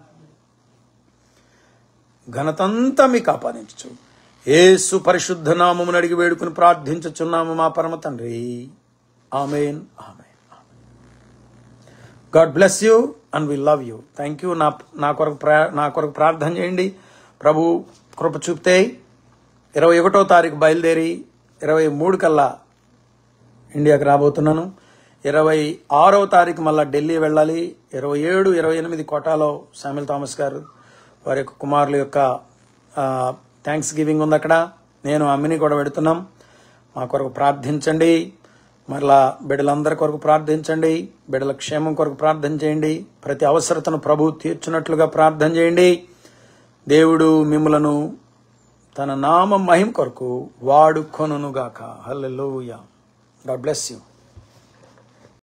ఘనతంతా మీకు ఆపాదించు ఏసు పరిశుద్ధ నామమును అడిగి వేడుకుని ప్రార్థించుచున్నాము మా పరమ తండ్రి amen amen God bless you and we love you thank you నా నా కొరకు ప్రా- నా కొరకు ప్రార్థన చేయండి ప్రభు కృప చూపితే ఇరవై ఒకటో తారీఖు బయలుదేరి ఇరవై మూడు కల్లా ఇండియాకి రాబోతున్నాను ఇరవై ఆరో తారీఖు మళ్ళా ఢిల్లీ వెళ్ళాలి ఇరవై ఏడు ఇరవై ఎనిమిది కోటాలో శామిల్ థామస్ గారు వారి యొక్క కుమారుల యొక్క థ్యాంక్స్ గివింగ్ ఉంది అక్కడ నేను అమ్మిని కూడా పెడుతున్నాం మా కొరకు ప్రార్థించండి మరలా బిడ్డలందరి కొరకు ప్రార్థించండి బిడ్డల క్షేమం కొరకు ప్రార్థన చేయండి ప్రతి అవసరతను ప్రభు తీర్చున్నట్లుగా ప్రార్థన చేయండి దేవుడు మిమ్మలను తన నామ మహిమ కొరకు వాడుకొనుగాక హల్లెలూయా గాడ్ బ్లెస్ యూ